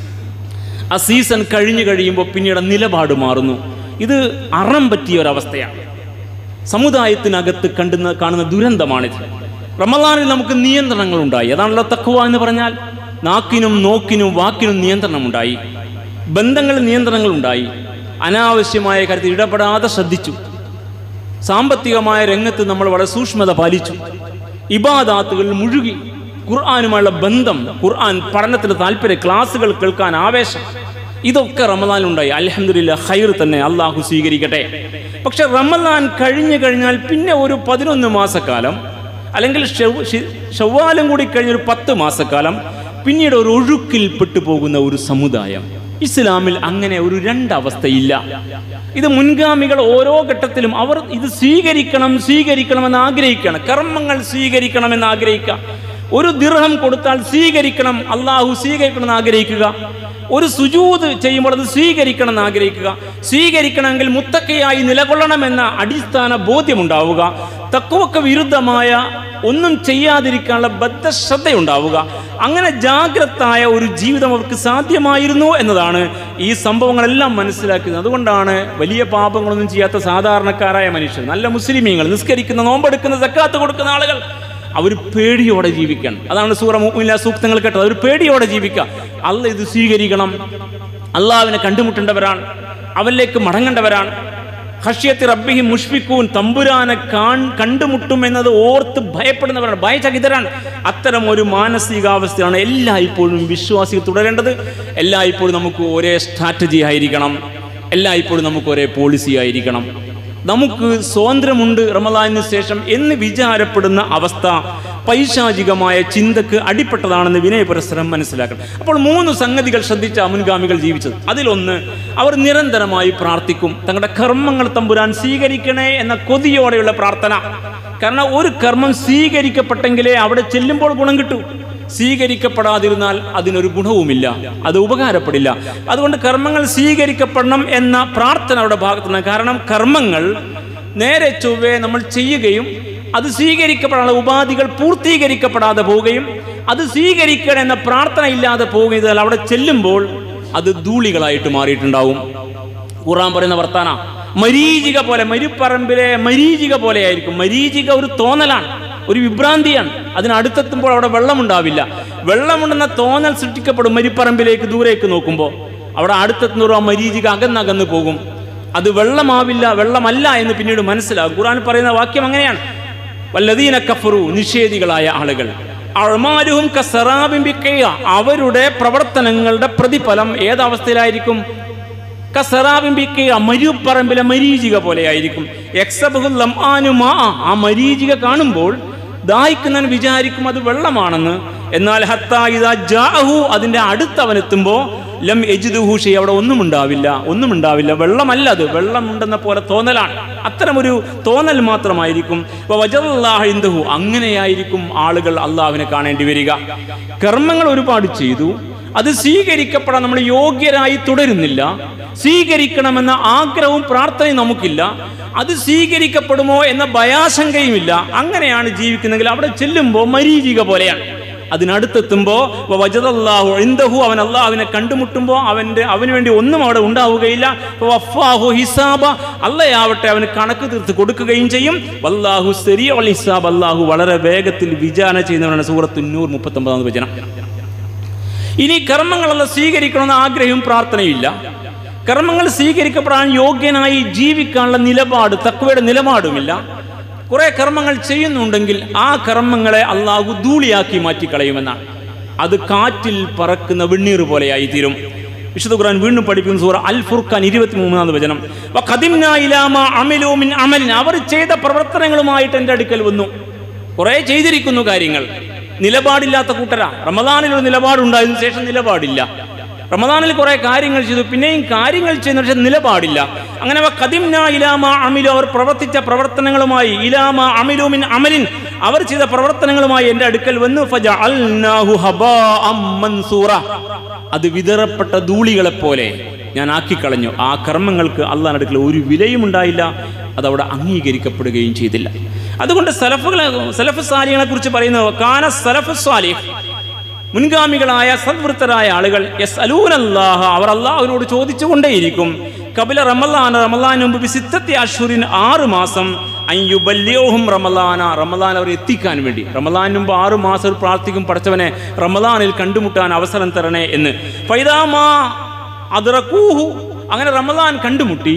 ആ സീസൺ കഴിഞ്ഞു കഴിയുമ്പോൾ പിന്നീട് നിലപാട് മാറുന്നു ഇത് അറം പറ്റിയ ഒരവസ്ഥയാണ് സമുദായത്തിനകത്ത് കണ്ടുന്ന കാണുന്ന ദുരന്തമാണിത് റമദാനിൽ നമുക്ക് നിയന്ത്രണങ്ങൾ ഉണ്ടായി അതാണല്ലോ തക്കുവ എന്ന് പറഞ്ഞാൽ നാക്കിനും നോക്കിനും വാക്കിനും നിയന്ത്രണം ഉണ്ടായി ബന്ധങ്ങളിൽ നിയന്ത്രണങ്ങൾ ഉണ്ടായി അനാവശ്യമായ കാര്യത്തിൽ ഇടപെടാതെ ശ്രദ്ധിച്ചു സാമ്പത്തികമായ രംഗത്ത് നമ്മൾ വളരെ സൂക്ഷ്മത പാലിച്ചു ഇബാദാത്തുകളിൽ മുഴുകി ഖുർആാനുമായുള്ള ബന്ധം ഖുർആൻ പഠനത്തിന് താല്പര്യം ക്ലാസ്സുകൾ കേൾക്കാൻ ആവേശം ഇതൊക്കെ റമദാനിലുണ്ടായി അലഹമില്ല ഹൈർ തന്നെ അള്ളാഹു സ്വീകരിക്കട്ടെ പക്ഷെ റമദാൻ കഴിഞ്ഞു കഴിഞ്ഞാൽ പിന്നെ ഒരു പതിനൊന്ന് മാസക്കാലം അല്ലെങ്കിൽ ഷവ்- ഷി- ഷവ്വാലും കൂടി കഴിഞ്ഞൊരു പത്ത് മാസക്കാലം പിന്നീട് ഒരു ഒഴുക്കിൽ പെട്ടുപോകുന്ന ഒരു സമുദായം ഇസ്ലാമിൽ അങ്ങനെ ഒരു രണ്ടവസ്ഥയില്ല ഇത് മുൻഗാമികൾ ഓരോ ഘട്ടത്തിലും അവർ ഇത് സ്വീകരിക്കണം സ്വീകരിക്കണമെന്ന് ആഗ്രഹിക്കണം കർമ്മങ്ങൾ സ്വീകരിക്കണമെന്ന് ആഗ്രഹിക്കുക ഒരു ദിർഹം കൊടുത്താൽ സ്വീകരിക്കണം അള്ളാഹു സ്വീകരിക്കണം എന്ന് ആഗ്രഹിക്കുക ഒരു സുജൂത് ചെയ്യുമ്പോൾ അത് സ്വീകരിക്കണം എന്ന് ആഗ്രഹിക്കുക സ്വീകരിക്കണമെങ്കിൽ മുത്തക്കയായി നിലകൊള്ളണമെന്ന അടിസ്ഥാന ബോധ്യമുണ്ടാവുക തക്കുവക്ക് വിരുദ്ധമായ ഒന്നും ചെയ്യാതിരിക്കാനുള്ള ബദ്ധശ്രദ്ധയുണ്ടാവുക അങ്ങനെ ജാഗ്രതായ ഒരു ജീവിതം അവർക്ക് സാധ്യമായിരുന്നു എന്നതാണ് ഈ സംഭവങ്ങളെല്ലാം മനസ്സിലാക്കുന്നത് അതുകൊണ്ടാണ് വലിയ പാപങ്ങളൊന്നും ചെയ്യാത്ത സാധാരണക്കാരായ മനുഷ്യർ നല്ല മുസ്ലിമീങ്ങൾ നിസ്കരിക്കുന്ന നോമ്പെടുക്കുന്ന സക്കാത്ത് കൊടുക്കുന്ന ആളുകൾ അവർ പേടിയോടെ ജീവിക്കണം അതാണ് സൂറ മുഅ്മിനിലെ സൂക്തങ്ങൾ കേട്ടത് അവർ പേടിയോടെ ജീവിക്കുക അല്ല ഇത് സ്വീകരിക്കണം അള്ളാവിനെ കണ്ടുമുട്ടേണ്ടവരാണ് അവനിലേക്ക് മടങ്ങേണ്ടവരാണ് ഹഷ്യത്തി റബ്ബിഹി മുഷ്ഫിക്കൂൻ തമ്പുരാനെ കാൺ കണ്ടുമുട്ടും എന്നത് ഓർത്ത് ഭയപ്പെടുന്നവരാണ് ഭയചകിതരാണ് അത്തരം ഒരു മാനസികാവസ്ഥയാണ് എല്ലായ്പ്പോഴും വിശ്വാസികൾ തുടരേണ്ടത് എല്ലായ്പ്പോഴും നമുക്ക് ഒരേ സ്ട്രാറ്റജി ആയിരിക്കണം എല്ലായ്പ്പോഴും നമുക്ക് ഒരേ പോളിസി ആയിരിക്കണം നമുക്ക് സ്വാതന്ത്ര്യമുണ്ട് റമദാനിന് ശേഷം എന്ന് വിചാരപ്പെടുന്ന അവസ്ഥ പൈശാചികമായ ചിന്തക്ക് അടിപ്പെട്ടതാണെന്ന് വിനയപുരസ്സരം മനസ്സിലാക്കണം അപ്പോൾ മൂന്ന് സംഗതികൾ ശ്രദ്ധിച്ച മുൻഗാമികൾ ജീവിച്ചത് അതിലൊന്ന് അവർ നിരന്തരമായി പ്രാർത്ഥിക്കും തങ്ങളുടെ കർമ്മങ്ങൾ തമ്പുരാൻ സ്വീകരിക്കണേ എന്ന കൊതിയോടെയുള്ള പ്രാർത്ഥന കാരണം ഒരു കർമ്മം സ്വീകരിക്കപ്പെട്ടെങ്കിലേ അവിടെ ചെല്ലുമ്പോൾ ഗുണം കിട്ടൂ സ്വീകരിക്കപ്പെടാതിരുന്നാൽ അതിനൊരു ഗുണവുമില്ല അത് ഉപകാരപ്പെടില്ല അതുകൊണ്ട് കർമ്മങ്ങൾ സ്വീകരിക്കപ്പെടണം എന്ന പ്രാർത്ഥന അവിടെ ഭാഗത്തുനിന്ന് കാരണം കർമ്മങ്ങൾ നേരെ ചൊവ്വേ നമ്മൾ ചെയ്യുകയും അത് സ്വീകരിക്കപ്പെടാനുള്ള ഉപാധികൾ പൂർത്തീകരിക്കപ്പെടാതെ പോവുകയും അത് സ്വീകരിക്കണം എന്ന പ്രാർത്ഥന ഇല്ലാതെ പോവുകയും ചെയ്താൽ അവിടെ ചെല്ലുമ്പോൾ അത് ധൂളികളായിട്ട് മാറിയിട്ടുണ്ടാവും ഖുറാൻ പറയുന്ന വർത്താന മരീചിക പോലെ മരുപ്പറമ്പിലെ മരീചിക പോലെയായിരിക്കും മരീചിക ഒരു തോന്നലാണ് ഒരു വിഭ്രാന്തിയാണ് അതിനടുത്തെത്തുമ്പോൾ അവിടെ വെള്ളമുണ്ടാവില്ല വെള്ളമുണ്ടെന്ന തോന്നൽ സൃഷ്ടിക്കപ്പെടും മരിപ്പറമ്പിലേക്ക് ദൂരേക്ക് നോക്കുമ്പോൾ അവിടെ അടുത്തെത്തുന്നവർ ആ മരീചിക അകന്നകന്ന് പോകും അത് വെള്ളമാവില്ല വെള്ളമല്ല എന്ന് പിന്നീട് മനസ്സിലാകും ഖുറാൻ പറയുന്ന വാക്യം അങ്ങനെയാണ് വല്ലതീന കഫറു നിഷേധികളായ ആളുകൾ അഴമാരുഹും കസറാബിംബിക്കയ അവരുടെ പ്രവർത്തനങ്ങളുടെ പ്രതിഫലം ഏതവസ്ഥയിലായിരിക്കും കസറാബിംബിക്കയ മരുപ്പറമ്പിലെ മരീചിക പോലെയായിരിക്കും എക്സബഹുൽ ലംആനുമാ ആ മരീചിക കാണുമ്പോൾ ദാഹിക്കുന്നവൻ വിചാരിക്കും അത് വെള്ളമാണെന്ന് എന്നാൽ ഹത്താ ഇതാ ജാഹു അതിന്റെ അടുത്ത് അവൻ എത്തുമ്പോൾ ലം എജിദുഹൂഷി അവിടെ ഒന്നും ഉണ്ടാവില്ല ഒന്നും ഉണ്ടാവില്ല വെള്ളമല്ല അത് വെള്ളമുണ്ടെന്ന പോലെ തോന്നലാണ് അത്തരമൊരു തോന്നൽ മാത്രമായിരിക്കും വജല്ലാഹിന്ദുഹു അങ്ങനെയായിരിക്കും ആളുകൾ അള്ളാഹുവിനെ കാണേണ്ടി വരിക കർമ്മങ്ങൾ ഒരുപാട് ചെയ്തു അത് സ്വീകരിക്കപ്പെടാൻ നമ്മൾ യോഗ്യരായി തുടരുന്നില്ല സ്വീകരിക്കണമെന്ന ആഗ്രഹവും പ്രാർത്ഥനയും നമുക്കില്ല അത് സ്വീകരിക്കപ്പെടുമോ എന്ന ഭയാശങ്കയുമില്ല അങ്ങനെയാണ് ജീവിക്കുന്നെങ്കിൽ അവിടെ ചെല്ലുമ്പോൾ മരീചിക പോലെയാണ് അതിനടുത്തെത്തുമ്പോൾ വജതല്ലാഹു ഇന്ദഹു അവൻ അള്ളാഹുവിനെ കണ്ടുമുട്ടുമ്പോൾ അവൻ്റെ അവന് വേണ്ടി ഒന്നും അവിടെ ഉണ്ടാവുകയില്ല വഫാഹു ഹിസാബ അള്ളയാവട്ടെ അവന് കണക്ക് തീർത്ത് കൊടുക്കുകയും ചെയ്യും വല്ലാഹു സെരിയോൾ ഹിസാബ് അള്ളാഹു വളരെ വേഗത്തിൽ വിചാരണ ചെയ്യുന്നവനാണ് സൂറത്തു നൂർ മുപ്പത്തൊമ്പതാം വചനം ഇനി കർമ്മങ്ങളല്ല സ്വീകരിക്കണമെന്ന ആഗ്രഹവും പ്രാർത്ഥനയും ഇല്ല കർമ്മങ്ങൾ സ്വീകരിക്കപ്പെടാൻ യോഗ്യനായി ജീവിക്കാനുള്ള നിലപാട് തക്കവയുടെ നിലപാടുമില്ല കുറെ കർമ്മങ്ങൾ ചെയ്യുന്നുണ്ടെങ്കിൽ ആ കർമ്മങ്ങളെ അള്ളാഹു ധൂളിയാക്കി മാറ്റിക്കളയുമെന്നാണ് അത് കാറ്റിൽ പറക്കുന്ന വെണ്ണീർ പോലെയായി തീരും വിശുദ്ധ ഖുർആൻ വീണ്ടും പഠിപ്പിക്കുന്ന സൂറ അൽ ഫുർഖാൻ ഇരുപത്തി മൂന്നാമത് വചനം വഖദിംനാ ഇലാ മാ അമിലൂ മിൻ അമലിൻ അവർ ചെയ്ത പ്രവർത്തനങ്ങളുമായിട്ട് എൻ്റെ അടുക്കൽ വന്നു കുറെ ചെയ്തിരിക്കുന്നു കാര്യങ്ങൾ നിലപാടില്ലാത്ത കൂട്ടരാ റമദാനിൽ ഒരു നിലപാടുണ്ടായതിനു ശേഷം നിലപാടില്ല റമദാനിൽ കുറെ കാര്യങ്ങൾ ചെയ്തു പിന്നെയും കാര്യങ്ങൾ ചെയ്യുന്ന പക്ഷേ നിലപാടില്ല അങ്ങനെ അവ കദിംന ഇലാമ അമിലു അവർ പ്രവർത്തിച്ച പ്രവർത്തനങ്ങളുമായി ഇലാമ അമിലുമിൻ അമലിൻ അവർ ചെയ്ത പ്രവർത്തനങ്ങളുമായി എൻ്റെ അടുക്കൽ വന്നു ഫജഅൽനാഹു ഹബാഅം മൻസൂറ അത് വിതറപ്പെട്ട ധൂളികളെ പോലെ ഞാൻ ആക്കിക്കളഞ്ഞു ആ കർമ്മങ്ങൾക്ക് അള്ളാഹ് അടുക്കൽ ഒരു വിലയും ഉണ്ടായില്ല അതവിടെ അംഗീകരിക്കപ്പെടുകയും ചെയ്തില്ല അതുകൊണ്ട് സലഫുകളെ സലഫ് സാലികളെ കുറിച്ച് പറയുന്നത് കാന സലഫ് സാലിഹ് മുൻഗാമികളായ സദ്വൃത്തരായ ആളുകൾ യസ് അലൂനല്ലാഹ അവർ അള്ളാഹുവിനോട് ചോദിച്ചുകൊണ്ടേയിരിക്കും കപില റമലാന റമലാൻ മുമ്പ് സിത്തത്തി അഷുറിൻ ആറ് മാസം അയ്യുബല്യോഹും റമലാന റമലാൻ അവർ എത്തിക്കാൻ വേണ്ടി റമലാൻ മുമ്പ് ആറ് മാസം അവർ പ്രാർത്ഥിക്കും പഠിച്ചവനെ റമലാനിൽ കണ്ടുമുട്ടാൻ അവസരം തരണേ എന്ന് ഫൈദാമാ അതിറക്കൂഹു അങ്ങനെ റമലാൻ കണ്ടുമുട്ടി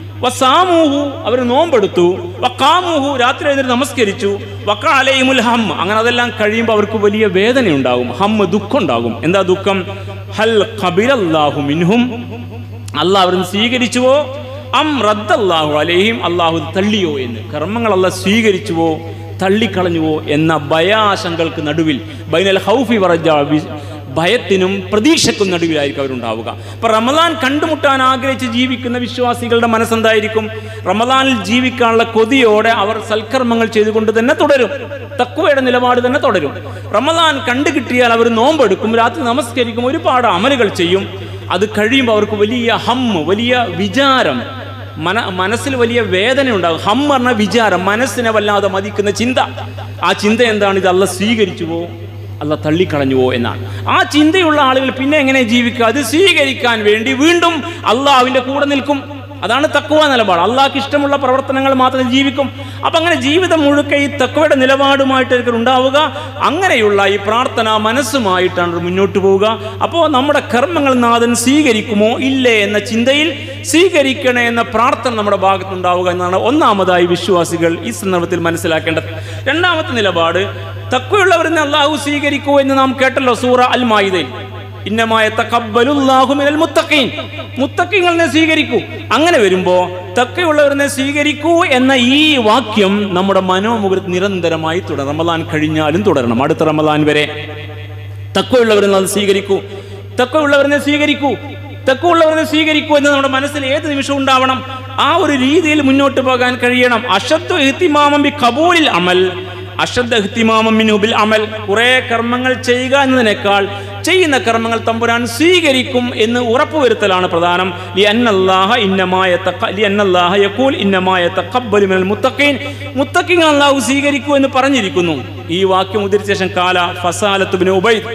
വസാമൂഹു അവർ നോമ്പെടുത്തു വക്കാമൂഹു രാത്രി എഴുന്നേറ്റ് നമസ്കരിച്ചു വക്കാലയുമുൽ ഹം അങ്ങനെ അതെല്ലാം കഴിയുമ്പോൾ അവർക്ക് വലിയ വേദന ഉണ്ടാകും ഹം ദുഃഖം ഉണ്ടാകും എന്താ ദുഃഖം ഹൽ ഖബിലല്ലാഹു മിൻഹും അള്ളാഹ് അവരിന്ന് സ്വീകരിച്ചുവോ അം റദ്ദല്ലാഹു അലൈഹിം അള്ളാഹു തള്ളിയോ എന്ന് കർമ്മങ്ങൾ അള്ളാഹ് സ്വീകരിച്ചുവോ തള്ളിക്കളഞ്ഞുവോ എന്ന ഭയാശങ്കൾക്ക് നടുവിൽ ബൈനൽ ഹൗഫി വറജ ഭയത്തിനും പ്രതീക്ഷക്കും നടുവിലായിരിക്കും അവരുണ്ടാവുക അപ്പൊ റമദാൻ കണ്ടുമുട്ടാൻ ആഗ്രഹിച്ച് ജീവിക്കുന്ന വിശ്വാസികളുടെ മനസ്സെന്തായിരിക്കും റമദാനിൽ ജീവിക്കാനുള്ള കൊതിയോടെ അവർ സൽക്കർമ്മങ്ങൾ ചെയ്തുകൊണ്ട് തന്നെ തുടരും തക്കുവയുടെ നിലപാട് തന്നെ തുടരും റമദാൻ കണ്ടു കിട്ടിയാൽ അവർ നോമ്പെടുക്കും രാത്രി നമസ്കരിക്കും ഒരുപാട് അമലുകൾ ചെയ്യും അത് കഴിയുമ്പോൾ അവർക്ക് വലിയ ഹമ്മ് വലിയ വിചാരം മന മനസ്സിൽ വലിയ വേദന ഉണ്ടാകും ഹം പറഞ്ഞ വിചാരം മനസ്സിനെ വല്ലാതെ മതിക്കുന്ന ചിന്ത ആ ചിന്ത എന്താണ് ഇത് അല്ല സ്വീകരിച്ചുവോ അല്ല തള്ളിക്കളഞ്ഞുവോ എന്നാണ് ആ ചിന്തയുള്ള ആളുകൾ പിന്നെ എങ്ങനെ ജീവിക്കുക അത് സ്വീകരിക്കാൻ വേണ്ടി വീണ്ടും അള്ളാഹുവിൻ്റെ കൂടെ നിൽക്കും അതാണ് തക്കുവ നിലപാട് അള്ളാഹ്ക്ക് ഇഷ്ടമുള്ള പ്രവർത്തനങ്ങൾ മാത്രം ജീവിക്കും അപ്പം അങ്ങനെ ജീവിതം മുഴുക്കെ ഈ തക്കുവയുടെ നിലപാടുമായിട്ടായിരിക്കും ഉണ്ടാവുക അങ്ങനെയുള്ള ഈ പ്രാർത്ഥന മനസ്സുമായിട്ടാണ് മുന്നോട്ട് പോവുക അപ്പോൾ നമ്മുടെ കർമ്മങ്ങൾ നാഥൻ സ്വീകരിക്കുമോ ഇല്ലേ എന്ന ചിന്തയിൽ സ്വീകരിക്കണേ എന്ന പ്രാർത്ഥന നമ്മുടെ ഭാഗത്തുണ്ടാവുക എന്നാണ് ഒന്നാമതായി വിശ്വാസികൾ ഈ സന്ദർഭത്തിൽ മനസ്സിലാക്കേണ്ടത് രണ്ടാമത്തെ നിലപാട് തക്കുവയുള്ളവരെന്ന് അള്ളാഹു സ്വീകരിക്കൂ എന്ന് നാം കേട്ടല്ലോ സൂറ അൽ മായിദയിൽ ഇന്നമായ തക്കബലുല്ലാഹുമിനൽ മുത്തഖീൻ മുത്തക്കിങ്ങളെ സ്വീകരിക്കൂ അങ്ങനെ വരുമ്പോ തക്കയുള്ളവരെ സ്വീകരിക്കൂ എന്ന ഈ വാക്യം നമ്മുടെ മനോമുഖത്ത് നിരന്തരമായി തുടരണം റമദാൻ കഴിഞ്ഞാലും തുടരണം അടുത്ത റമദാൻ വരെ തക്കയുള്ളവരെ അത് സ്വീകരിക്കൂ തക്കയുള്ളവരെ സ്വീകരിക്കൂ തക്കമുള്ളവരെ സ്വീകരിക്കൂ എന്ന് നമ്മുടെ മനസ്സിൽ ഏത് നിമിഷവും ഉണ്ടാവണം ആ ഒരു രീതിയിൽ മുന്നോട്ട് പോകാൻ കഴിയണം അഷത്തു എഹ്തിമാമം ബി കബൂലിൽ അമൽ അഷദ് എഹ്തിമാമം മിനുബിൽ അമൽ കുറെ കർമ്മങ്ങൾ ചെയ്യുക എന്നതിനേക്കാൾ ചെയ്യുന്ന കർമ്മങ്ങൾ തമ്പുരാൻ സ്വീകരിക്കും എന്ന് ഉറപ്പുവരുത്തലാണ് പ്രധാനം ലി അന്നല്ലാഹ ഇന്നമായ തഖ ലി അന്നല്ലാഹ യഖൂൽ ഇന്നമായ തഖബ്ബലു മിനൽ മുത്തഖീൻ മുത്തഖീൻ അല്ലാഹു സ്വീകരിക്കൂ എന്ന് പറഞ്ഞിരിക്കുന്നു ഈ വാക്യം ഉദ്ധരിച്ച ശേഷം കാല ഫസാലത്ത് ബിൻ ഉബൈദ്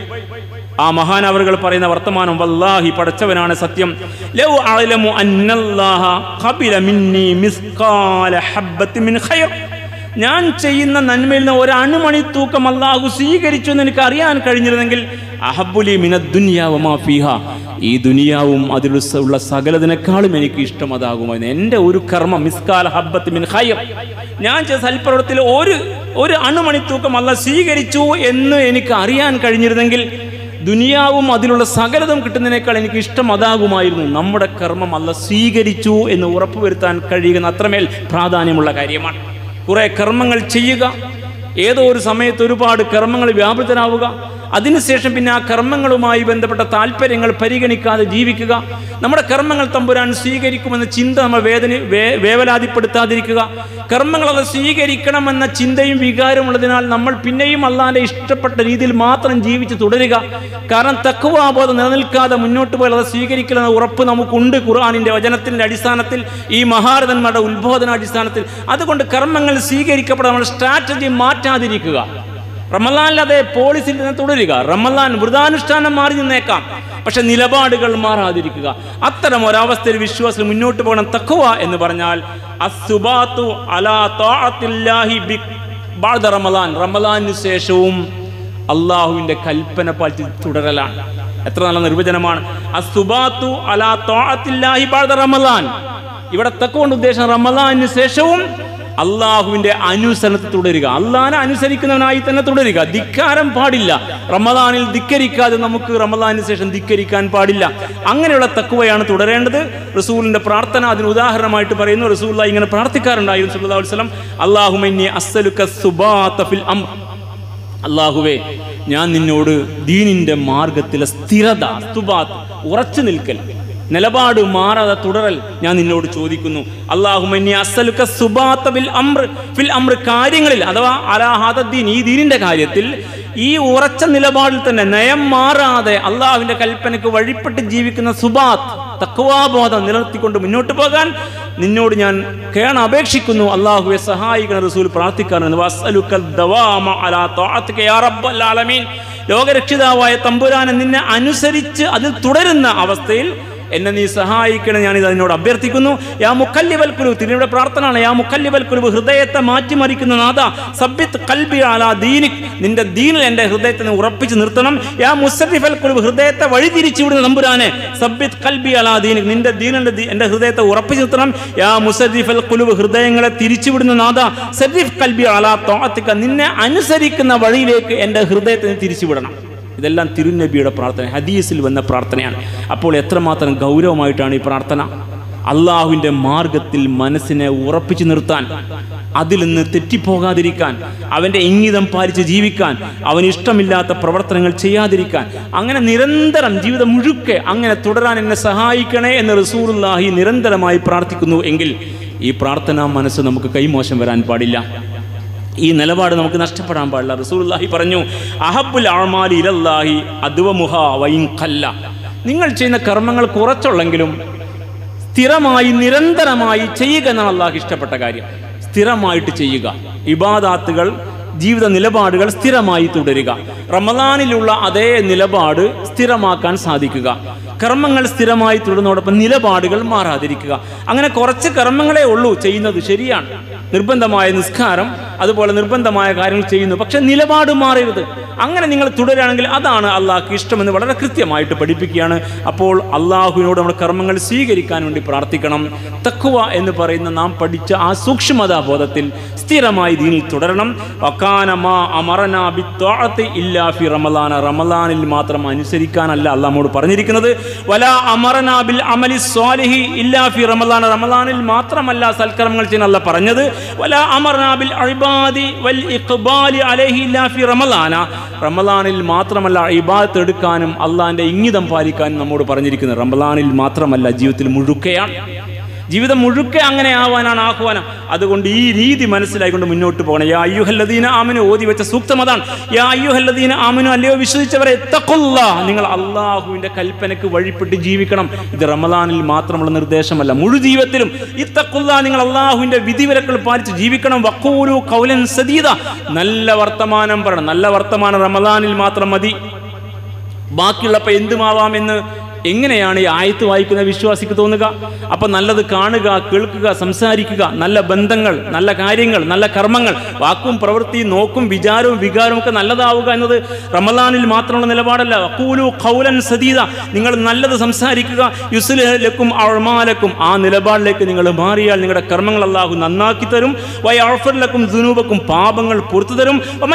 ആ മഹാനവറുകൾ പറയുന്ന വർത്തമാനം വല്ലാഹി പടച്ചവനാണ് സത്യം ലൗ അഅലമു അന്നല്ലാഹ ഖബില മിന്നി മിസ്കാല ഹബ്ബത്തി മിൻ ഖൈർ ഞാൻ ചെയ്യുന്ന നന്മയിൽ നിന്ന് ഒരു അണുമണി തൂക്കം അള്ളാഹു സ്വീകരിച്ചു എന്ന് എനിക്ക് അറിയാൻ കഴിഞ്ഞിരുന്നെങ്കിൽ അഹബുലി മിന ദുനിയാവമാ ഫീഹ ഈ ദുനിയാവും അതിലുള്ള സകലതിനേക്കാളും എനിക്ക് ഇഷ്ടം അതാകുമായിരുന്നു എൻ്റെ ഒരു കർമ്മം മിസ്കാല ഹബ്ബത്ത് മിൻ ഖൈർ ഞാൻ ചെയ്ത സൽപ്രവൃത്തിയിൽ ഒരു ഒരു അണുമണി തൂക്കം അല്ല സ്വീകരിച്ചു എന്ന് എനിക്ക് അറിയാൻ കഴിഞ്ഞിരുന്നെങ്കിൽ ദുനിയാവും അതിലുള്ള സകലതും കിട്ടുന്നതിനേക്കാൾ എനിക്ക് ഇഷ്ടം അതാകുമായിരുന്നു നമ്മുടെ കർമ്മം അല്ല സ്വീകരിച്ചു എന്ന് ഉറപ്പുവരുത്താൻ കഴിയുന്ന അത്രമേൽ പ്രാധാന്യമുള്ള കാര്യമാണ് കുറേ കർമ്മങ്ങൾ ചെയ്യുക ഏതോ ഒരു സമയത്ത് ഒരുപാട് കർമ്മങ്ങൾ വ്യാപൃതരാവുക അതിനുശേഷം പിന്നെ ആ കർമ്മങ്ങളുമായി ബന്ധപ്പെട്ട താല്പര്യങ്ങൾ പരിഗണിക്കാതെ ജീവിക്കുക നമ്മുടെ കർമ്മങ്ങൾ തമ്പുരാൻ സ്വീകരിക്കുമെന്ന ചിന്ത നമ്മൾ വേദന വേ വേവലാതിപ്പെടുത്താതിരിക്കുക കർമ്മങ്ങൾ അത് സ്വീകരിക്കണമെന്ന ചിന്തയും വികാരമുള്ളതിനാൽ നമ്മൾ പിന്നെയും അള്ളാന്റെ ഇഷ്ടപ്പെട്ട രീതിയിൽ മാത്രം ജീവിച്ച് തുടരുക കാരണം തക്കുവാബോധം നിലനിൽക്കാതെ മുന്നോട്ട് പോയാൽ അത് സ്വീകരിക്കലെന്ന ഉറപ്പ് നമുക്കുണ്ട് ഖുർആാനിന്റെ വചനത്തിന്റെ അടിസ്ഥാനത്തിൽ ഈ മഹാരഥന്മാരുടെ ഉത്ബോധന അടിസ്ഥാനത്തിൽ അതുകൊണ്ട് കർമ്മങ്ങൾ സ്വീകരിക്കപ്പെടാൻ നമ്മൾ സ്ട്രാറ്റജി മാറ്റാതിരിക്കുക റമലാനിൽ അതേ പോളിസിൽ നിന്ന് തുടരുക റമലാൻ വൃതാനുഷ്ഠാനം മാറി നിന്നേക്കാം പക്ഷെ നിലപാടുകൾ മാറാതിരിക്കുക അത്തരം ഒരവസ്ഥയിൽ വിശ്വാസം മുന്നോട്ട് പോകണം തക്കുവ എന്ന് പറഞ്ഞാൽ അസുബാത്തു അലാ താഅത്തില്ലാഹി ബി ബഅദ റമലാൻ റമലാനു ശേഷവും അള്ളാഹുവിന്റെ കൽപ്പന പാലിച്ച് തുടരലാണ് എത്ര നല്ല നിർവചനമാണ് അസുബാത്തു അലാ താഅത്തില്ലാഹി ബഅദ റമലാൻ ഇവിടെ തക്കുകൊണ്ട് ഉദ്ദേശം റമലാനു ശേഷവും അള്ളാഹുവിന്റെ അനുസരണത്തിൽ തുടരുക അള്ളാഹിനെ അനുസരിക്കുന്നവനായി തന്നെ തുടരുക ധിക്കാരം പാടില്ല റമദാനിൽ ധിക്കരിക്കാതെ നമുക്ക് റമദാനിന് ശേഷം ധിക്കരിക്കാൻ പാടില്ല അങ്ങനെയുള്ള തക്കുവയാണ് തുടരേണ്ടത് റസൂലിന്റെ പ്രാർത്ഥന അതിന് ഉദാഹരണമായിട്ട് പറയുന്നു റസൂൽ ഇങ്ങനെ പ്രാർത്ഥിക്കാറുണ്ടായിരുന്നു സല്ലല്ലാഹു അലൈഹി വസല്ലം അല്ലാഹുമ്മ അസ്സലുക സുബാത ഫിൽ അംർ അള്ളാഹുവേ ഞാൻ നിന്നോട് ദീനിന്റെ മാർഗത്തിലെ സ്ഥിരത സ്തുബാത്ത് ഉറച്ചു നിൽക്കൽ നിലപാട് മാറാതെ തുടരൽ ഞാൻ നിന്നോട് ചോദിക്കുന്നു അള്ളാഹുമന്നി അസലുക്ക സുബാത്ത ബിൽ അമ്ര ഫിൽ അമ്ര കാര്യങ്ങളിൽ അഥവാ അലാഹാദീൻ ഈ ദീനിന്റെ കാര്യത്തിൽ ഈ ഉറച്ച നിലപാടിൽ തന്നെ നയം മാറാതെ അള്ളാഹുവിന്റെ കൽപ്പനയ്ക്ക് വഴിപ്പെട്ട് ജീവിക്കുന്ന സുബാത്ത് തക്വാബോധം നിലനിർത്തിക്കൊണ്ട് മുന്നോട്ട് പോകാൻ നിന്നോട് ഞാൻ കേണ അപേക്ഷിക്കുന്നു അള്ളാഹുവെ സഹായിക്കണം റസൂൽ പ്രാർത്ഥിക്കാറുണ്ട് വസ്അലുക്കൽ ദവാമ അലാ ത്വാഅത്തിക യാ റബ്ബൽ ആലമീൻ ലോകരക്ഷിതാവായ തമ്പുരാനെ നിന്നെ അനുസരിച്ച് അതിൽ തുടരുന്ന അവസ്ഥയിൽ എന്നെ നീ സഹായിക്കണം ഞാൻ ഇത് അതിനോട് അഭ്യർത്ഥിക്കുന്നു യാ മുക്കല്ലിവൽ കുലു തിരുവിടെ പ്രാർത്ഥനയാണ് യാ മുക്കല്ലിവൽ കുലു ഹൃദയത്തെ മാറ്റിമറിക്കുന്ന നാഥ സബ്ബിത്ത് കൽബി അലാ ദീനിക് നിന്റെ ദീനിൽ എൻ്റെ ഹൃദയത്തെ നീ ഉറപ്പിച്ച് നിർത്തണം യാ മുസരിഫൽ കുലു ഹൃദയത്തെ വഴിതിരിച്ചു വിടുന്ന നമ്പുരാനെ സബ്ബിത്ത് കൽബി അലാ ദീനിക് നിന്റെ ദീനിന്റെ ദീ- എൻ്റെ ഹൃദയത്തെ ഉറപ്പിച്ച് നിർത്തണം യാ മുസരിഫൽ കുലു ഹൃദയങ്ങളെ തിരിച്ചുവിടുന്ന നാഥ സരിഫ് കൽബി അലാ തോഅത്തിക്ക നിന്നെ അനുസരിക്കുന്ന വഴിയിലേക്ക് എൻ്റെ ഹൃദയത്തെ നീ തിരിച്ചുവിടണം ഇതെല്ലാം തിരുനബിയുടെ പ്രാർത്ഥന ഹദീസിൽ വന്ന പ്രാർത്ഥനയാണ് അപ്പോൾ എത്രമാത്രം ഗൗരവമായിട്ടാണ് ഈ പ്രാർത്ഥന അള്ളാഹുവിൻ്റെ മാർഗത്തിൽ മനസ്സിനെ ഉറപ്പിച്ചു നിർത്താൻ അതിൽ നിന്ന് തെറ്റിപ്പോകാതിരിക്കാൻ അവൻ്റെ ഇംഗിതം പാലിച്ച് ജീവിക്കാൻ അവന് ഇഷ്ടമില്ലാത്ത പ്രവർത്തനങ്ങൾ ചെയ്യാതിരിക്കാൻ അങ്ങനെ നിരന്തരം ജീവിതം മുഴുക്കെ അങ്ങനെ തുടരാൻ എന്നെ സഹായിക്കണേ എന്ന് റസൂലുള്ളാഹി നിരന്തരമായി പ്രാർത്ഥിക്കുന്നു എങ്കിൽ ഈ പ്രാർത്ഥനാ മനസ്സ് നമുക്ക് കൈമോശം വരാൻ പാടില്ല ഈ നിലപാട് നമുക്ക് നഷ്ടപ്പെടാൻ പാടില്ല റസൂലുള്ളാഹി പറഞ്ഞു അഹബുൽ അഅമാലി ഇലല്ലാഹി അദ്വമുഹ വൈൻ ഖല്ല നിങ്ങൾ ചെയ്യുന്ന കർമ്മങ്ങൾ കുറച്ചുള്ളെങ്കിലും സ്ഥിരമായി നിരന്തരമായി ചെയ്യുക എന്നാണ് അള്ളാഹ് ഇഷ്ടപ്പെട്ട കാര്യം സ്ഥിരമായിട്ട് ചെയ്യുക ഇബാദാത്തുകൾ ജീവിത നിലപാടുകൾ സ്ഥിരമായി തുടരുക റമദാനിലുള്ള അതേ നിലപാട് സ്ഥിരമാക്കാൻ സാധിക്കുക കർമ്മങ്ങൾ സ്ഥിരമായി തുടരുന്നതോടൊപ്പം നിലപാടുകൾ മാറാതിരിക്കുക അങ്ങനെ കുറച്ച് കർമ്മങ്ങളേ ഉള്ളൂ ചെയ്യുന്നത് ശരിയാണ് നിർബന്ധമായ നിസ്കാരം അതുപോലെ നിർബന്ധമായ കാര്യങ്ങൾ ചെയ്യുന്നു പക്ഷെ നിലപാട് മാറരുത് അങ്ങനെ നിങ്ങൾ തുടരുകയാണെങ്കിൽ അതാണ് അള്ളാഹ്ക്ക് ഇഷ്ടമെന്ന് വളരെ കൃത്യമായിട്ട് പഠിപ്പിക്കുകയാണ് അപ്പോൾ അള്ളാഹുവിനോട് നമ്മുടെ കർമ്മങ്ങൾ സ്വീകരിക്കാൻ വേണ്ടി പ്രാർത്ഥിക്കണം തക്കുവ എന്ന് പറയുന്ന നാം പഠിച്ച ആ സൂക്ഷ്മതാ ബോധത്തിൽ സ്ഥിരമായി ദീനിൽ തുടരണം വക്കാനമാ അമറനാ ബിത്വാഅത്തി ഇല്ലാ ഫി റമലാന റമലാനിൽ മാത്രം അനുസരിക്കാനല്ല അള്ളാഹോട് പറഞ്ഞിരിക്കുന്നത് വല അമറനാ ബിൽ അമലി സ്വാലിഹി ഇല്ലാ ഫി റമലാന റമലാനിൽ മാത്രമല്ല സൽക്കർമ്മങ്ങൾ ചെയ്യാൻ അല്ല പറഞ്ഞത് വല അമറനാ ബിൽ അഇബാദി വൽ ഇഖ്ബാലി അലൈഹി ഇല്ലാ ഫി റമലാന റമലാനിൽ മാത്രമല്ല ഇബാദത്ത് എടുക്കാനും അള്ളാഹിന്റെ ഇംഗിതം പാലിക്കാനും നമ്മോട് പറഞ്ഞിരിക്കുന്നത് റമലാനിൽ മാത്രമല്ല ജീവിതത്തിൽ മുഴുക്കയാണ് ജീവിതം മുഴുക്കെ അങ്ങനെ ആവാനാണ് ആഹ്വാനം അതുകൊണ്ട് ഈ രീതി മനസ്സിലായിക്കൊണ്ട് മുന്നോട്ട് പോകണം യാ അയ്യുഹല്ലദീന ആമിനു ഓതി വെച്ച സൂക്തം അതാണ് യാ അയ്യുഹല്ലദീന ആമിനു അല്ലയോ വിശ്വസിച്ചവരെ തഖുല്ല നിങ്ങൾ അള്ളാഹുവിന്റെ കൽപ്പനക്ക് വഴിപ്പെട്ട് ജീവിക്കണം ഇത് റമദാനിൽ മാത്രമുള്ള നിർദ്ദേശമല്ല മുഴു ജീവിതത്തിലും ഈ തഖുല്ല നിങ്ങൾ അള്ളാഹുവിന്റെ വിധിവിലക്കുകൾ പാലിച്ച് ജീവിക്കണം വക്കൂലു കൗലൻ സദീദ നല്ല വർത്തമാനം പറയണം നല്ല വർത്തമാനം റമദാനിൽ മാത്രം മതി ബാക്കിയുള്ളപ്പോൾ എന്തുമാവാമെന്ന് എങ്ങനെയാണ് ഈ ആയത്ത് വായിക്കുന്ന വിശ്വാസിക്ക് തോന്നുക അപ്പൊ നല്ലത് കാണുക കേൾക്കുക സംസാരിക്കുക നല്ല ബന്ധങ്ങൾ നല്ല കാര്യങ്ങൾ നല്ല കർമ്മങ്ങൾ വാക്കും പ്രവൃത്തിയും നോക്കും വിചാരവും വികാരവും ഒക്കെ നല്ലതാവുക എന്നത് റമദാനിൽ മാത്രമുള്ള നിലപാടല്ല കൂലു ഖൗലൻ സദീദ നിങ്ങൾ നല്ലത് സംസാരിക്കുക യുസ്ലക്കും അഴമാലക്കും ആ നിലപാടിലേക്ക് നിങ്ങൾ മാറിയാൽ നിങ്ങളുടെ കർമ്മങ്ങൾ അള്ളാഹു നന്നാക്കി തരും വയഫറിലക്കും ദുനൂബക്കും പാപങ്ങൾ പുറത്തു തരും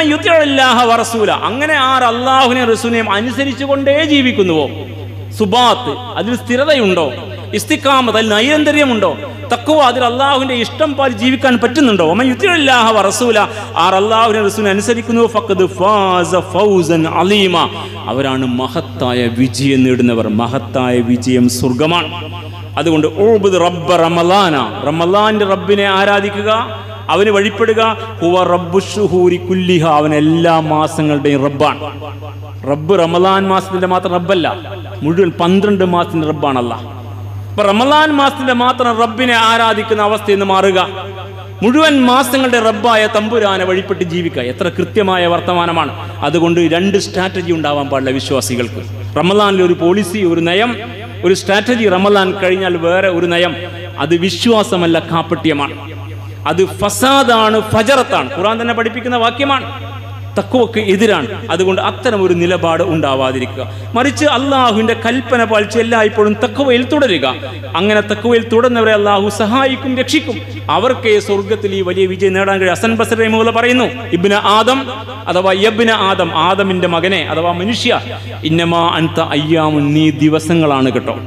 യുദ്ധ വറസൂല അങ്ങനെ ആർ അള്ളാഹുനെ റസൂനെയും അനുസരിച്ചുകൊണ്ടേ ജീവിക്കുന്നുവോ സുബാത്ത് അതിൽ സ്ഥിരതയുണ്ടോ ഇസ്തിക്കാമത്ത് അതിൽ നൈരന്തര്യമുണ്ടോ തക്കുവ അതിൽ അള്ളാഹുവിന്റെ ഇഷ്ടം പാൽ ജീവിക്കാൻ പറ്റുന്നുണ്ടോ ഒമൻ യുത്തിലാഹ റസൂല ആർ അള്ളാഹുവിനെ റസൂലിനെ അനുസരിക്കുന്നു ഫഖദ് ഫാസ ഫൗസൻ അലീമ അവരാണ് മഹത്തായ വിജയം നേടുന്നവർ മഹത്തായ വിജയം സ്വർഗമാണ് അതുകൊണ്ട് ഊബുദ് റബ്ബ റമലാന റമലാന്റെ റബ്ബിനെ ആരാധിക്കുക അവന് വഴിപ്പെടുക ഹുവ റബ്ബു ഷുഹൂരി കുല്ലിഹ അവൻ എല്ലാ മാസങ്ങളുടെയും റബ്ബാണ് റബ്ബ് റമലാൻ മാസത്തിന്റെ മാത്രം റബ്ബല്ല മുഴുവൻ പന്ത്രണ്ട് മാസത്തിന്റെ റബ്ബാണല്ല അപ്പൊ റമലാൻ മാസത്തിന്റെ മാത്രം റബ്ബിനെ ആരാധിക്കുന്ന അവസ്ഥ എന്ന് മാറുക മുഴുവൻ മാസങ്ങളുടെ റബ്ബായ തമ്പുരാനെ വഴിപ്പെട്ട് ജീവിക്കുക എത്ര കൃത്യമായ വർത്തമാനമാണ് അതുകൊണ്ട് രണ്ട് സ്ട്രാറ്റജി ഉണ്ടാവാൻ പാടില്ല വിശ്വാസികൾക്ക് റമലാനിൽ ഒരു പോളിസി ഒരു നയം ഒരു സ്ട്രാറ്റജി റമലാൻ കഴിഞ്ഞാൽ വേറെ ഒരു നയം അത് വിശ്വാസമല്ല കാപ്പട്യമാണ് അത് ഫസാദാണ് ഫജറത്താണ് ഖുറാൻ തന്നെ പഠിപ്പിക്കുന്ന വാക്യമാണ് തക്കുവക്ക് എതിരാണ് അതുകൊണ്ട് അത്തരം ഒരു നിലപാട് ഉണ്ടാവാതിരിക്കുക മറിച്ച് അള്ളാഹുവിന്റെ കൽപ്പന പാലിച്ച് എല്ലായ്പ്പോഴും തക്കുവയിൽ തുടരുക അങ്ങനെ തക്കുവയിൽ തുടർന്നവരെ അള്ളാഹു സഹായിക്കും രക്ഷിക്കും അവർക്ക് സ്വർഗത്തിൽ ഈ വലിയ വിജയം നേടാൻ കഴിയും അസൻ ബസർ റഹിമുള്ള പറയുന്നു ഇബ്ന ആദം അഥവാ യബ്ന ആദം ആദമിന്റെ മകനെ അഥവാ മനുഷ്യ ഇന്നമാ അൻത അയ്യാമുൻ നീ ദിവസങ്ങളാണ് കേട്ടോ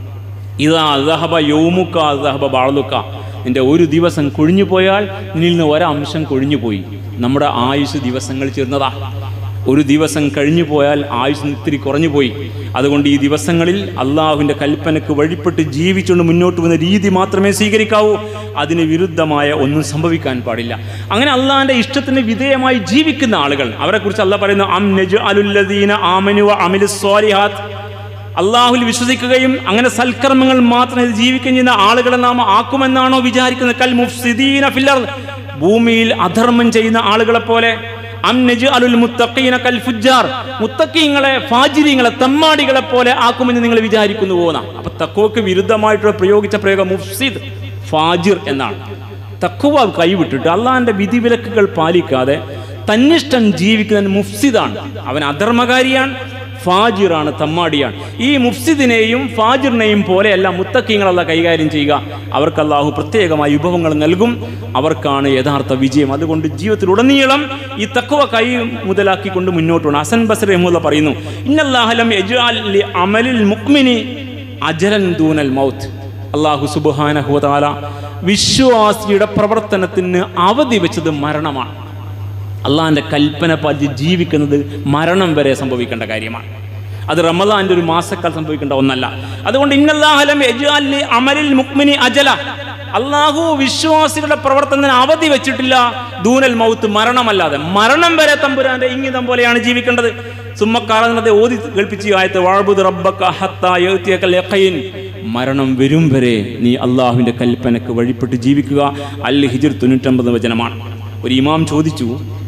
ഇതാ ദഹബ യോമുക്ക ദഹബ ബാളുക്ക നിന്റെ ഒരു ദിവസം കൊഴിഞ്ഞു പോയാൽ നിന്നിൽ നിന്ന് ഒരംശം കൊഴിഞ്ഞു പോയി നമ്മുടെ ആയുസ് ദിവസങ്ങൾ ചേർന്നതാ ഒരു ദിവസം കഴിഞ്ഞു പോയാൽ ആയുസ് ഇത്തിരി കുറഞ്ഞു പോയി അതുകൊണ്ട് ഈ ദിവസങ്ങളിൽ അള്ളാഹുവിൻ്റെ കൽപ്പനക്ക് വഴിപ്പെട്ട് ജീവിച്ചുകൊണ്ട് മുന്നോട്ട് പോകുന്ന രീതി മാത്രമേ സ്വീകരിക്കാവൂ അതിന് വിരുദ്ധമായ ഒന്നും സംഭവിക്കാൻ പാടില്ല അങ്ങനെ അള്ളാഹിൻ്റെ ഇഷ്ടത്തിന് വിധേയമായി ജീവിക്കുന്ന ആളുകൾ അവരെക്കുറിച്ച് അള്ളാഹ് പറയുന്നു അം നജ് അലുല്ലദീന ആമനു അമിലു സ്വാലിഹാത്ത് അള്ളാഹുൽ വിശ്വസിക്കുകയും അങ്ങനെ സൽക്കർമ്മങ്ങൾ മാത്രം ഇത് ജീവിക്കുകയും ചെയ്യുന്ന ആളുകളെ നാം ആക്കുമെന്നാണോ വിചാരിക്കുന്നത് കൽ മുഫ്സിദീന ഫില്ലർ ഭൂമിയിൽ അധർമ്മം ചെയ്യുന്ന ആളുകളെ പോലെ അം നജ് അലുൽ മുത്തഖീന കൽ ഫുജ്ജാർ മുത്തക്കീങ്ങളെ ഫാജിരിങ്ങളെ തമ്മാടികളെ പോലെ ആക്കുമെന്ന് നിങ്ങൾ വിചാരിക്കുന്നു പോന്ന അപ്പൊ തക്കോക്ക് വിരുദ്ധമായിട്ടുള്ള പ്രയോഗിച്ച പ്രയോഗം മുഫ്സിദ് ഫാജിർ എന്നാണ് തക്കുവ കൈവിട്ടിട്ട് അള്ളാഹിന്റെ വിധിവിലക്കുകൾ പാലിക്കാതെ തന്നിഷ്ടം ജീവിക്കുന്ന മുഫ്സിദാണ് അവൻ അധർമ്മകാരിയാണ് ഫാജിറാണ് തമ്മാടിയാണ് ഈ മുഫ്സിദിനെയും ഫാജിറിനെയും പോലെയല്ല മുത്തക്കിങ്ങളല്ല കൈകാര്യം ചെയ്യുക അവർക്ക് അള്ളാഹു പ്രത്യേകമായ വിഭവങ്ങൾ നൽകും അവർക്കാണ് യഥാർത്ഥ വിജയം അതുകൊണ്ട് ജീവിതത്തിലുടനീളം ഈ തക്കുവ കൈ മുതലാക്കിക്കൊണ്ട് മുന്നോട്ട് പോകണം ഹസൻ ബസർ റഹ്മുല്ല പറയുന്നു ഇന്നല്ലാഹലം യജ്അൽ ലി അമലിൽ മുക്മിനി അജലൻ ദൂനൽ മൗത്ത് അള്ളാഹു സുബാനഹുതാല വിശ്വാസിയുടെ പ്രവർത്തനത്തിന് അവധി വെച്ചത് മരണമാണ് അള്ളാഹിൻ്റെ കൽപ്പന പാലിച്ച് ജീവിക്കുന്നത് മരണം വരെ സംഭവിക്കേണ്ട കാര്യമാണ് അത് റമദാന്റെ ഒരു മാസക്കാൽ സംഭവിക്കേണ്ട ഒന്നല്ല അതുകൊണ്ട് ഇന്നല്ലാഹലം യജ്അലി അമലിൽ മുക്മിനി അജല അള്ളാഹു വിശ്വാസികളുടെ പ്രവർത്തനത്തിന് അവധി വെച്ചിട്ടില്ല ദൂനൽ മൗത്ത് മരണമല്ലാതെ മരണം വരെ തമ്പുരാന്റെ ഇംഗിതം പോലെയാണ് ജീവിക്കേണ്ടത് സുമ്മക്കാറതെ ഓതി കേൾപ്പിച്ച ഈ ആയത്ത് വാഴ്ബുദ് റബ്ബക ഹത്താ യഅ്തിയകൽ യഖീൻ മരണം വരും വരെ നീ അള്ളാഹുവിൻ്റെ കൽപ്പനക്ക് വഴിപ്പെട്ട് ജീവിക്കുക അൽ ഹിജിർ തൊണ്ണൂറ്റൊമ്പത് വചനമാണ് ഒരു ഇമാം ചോദിച്ചു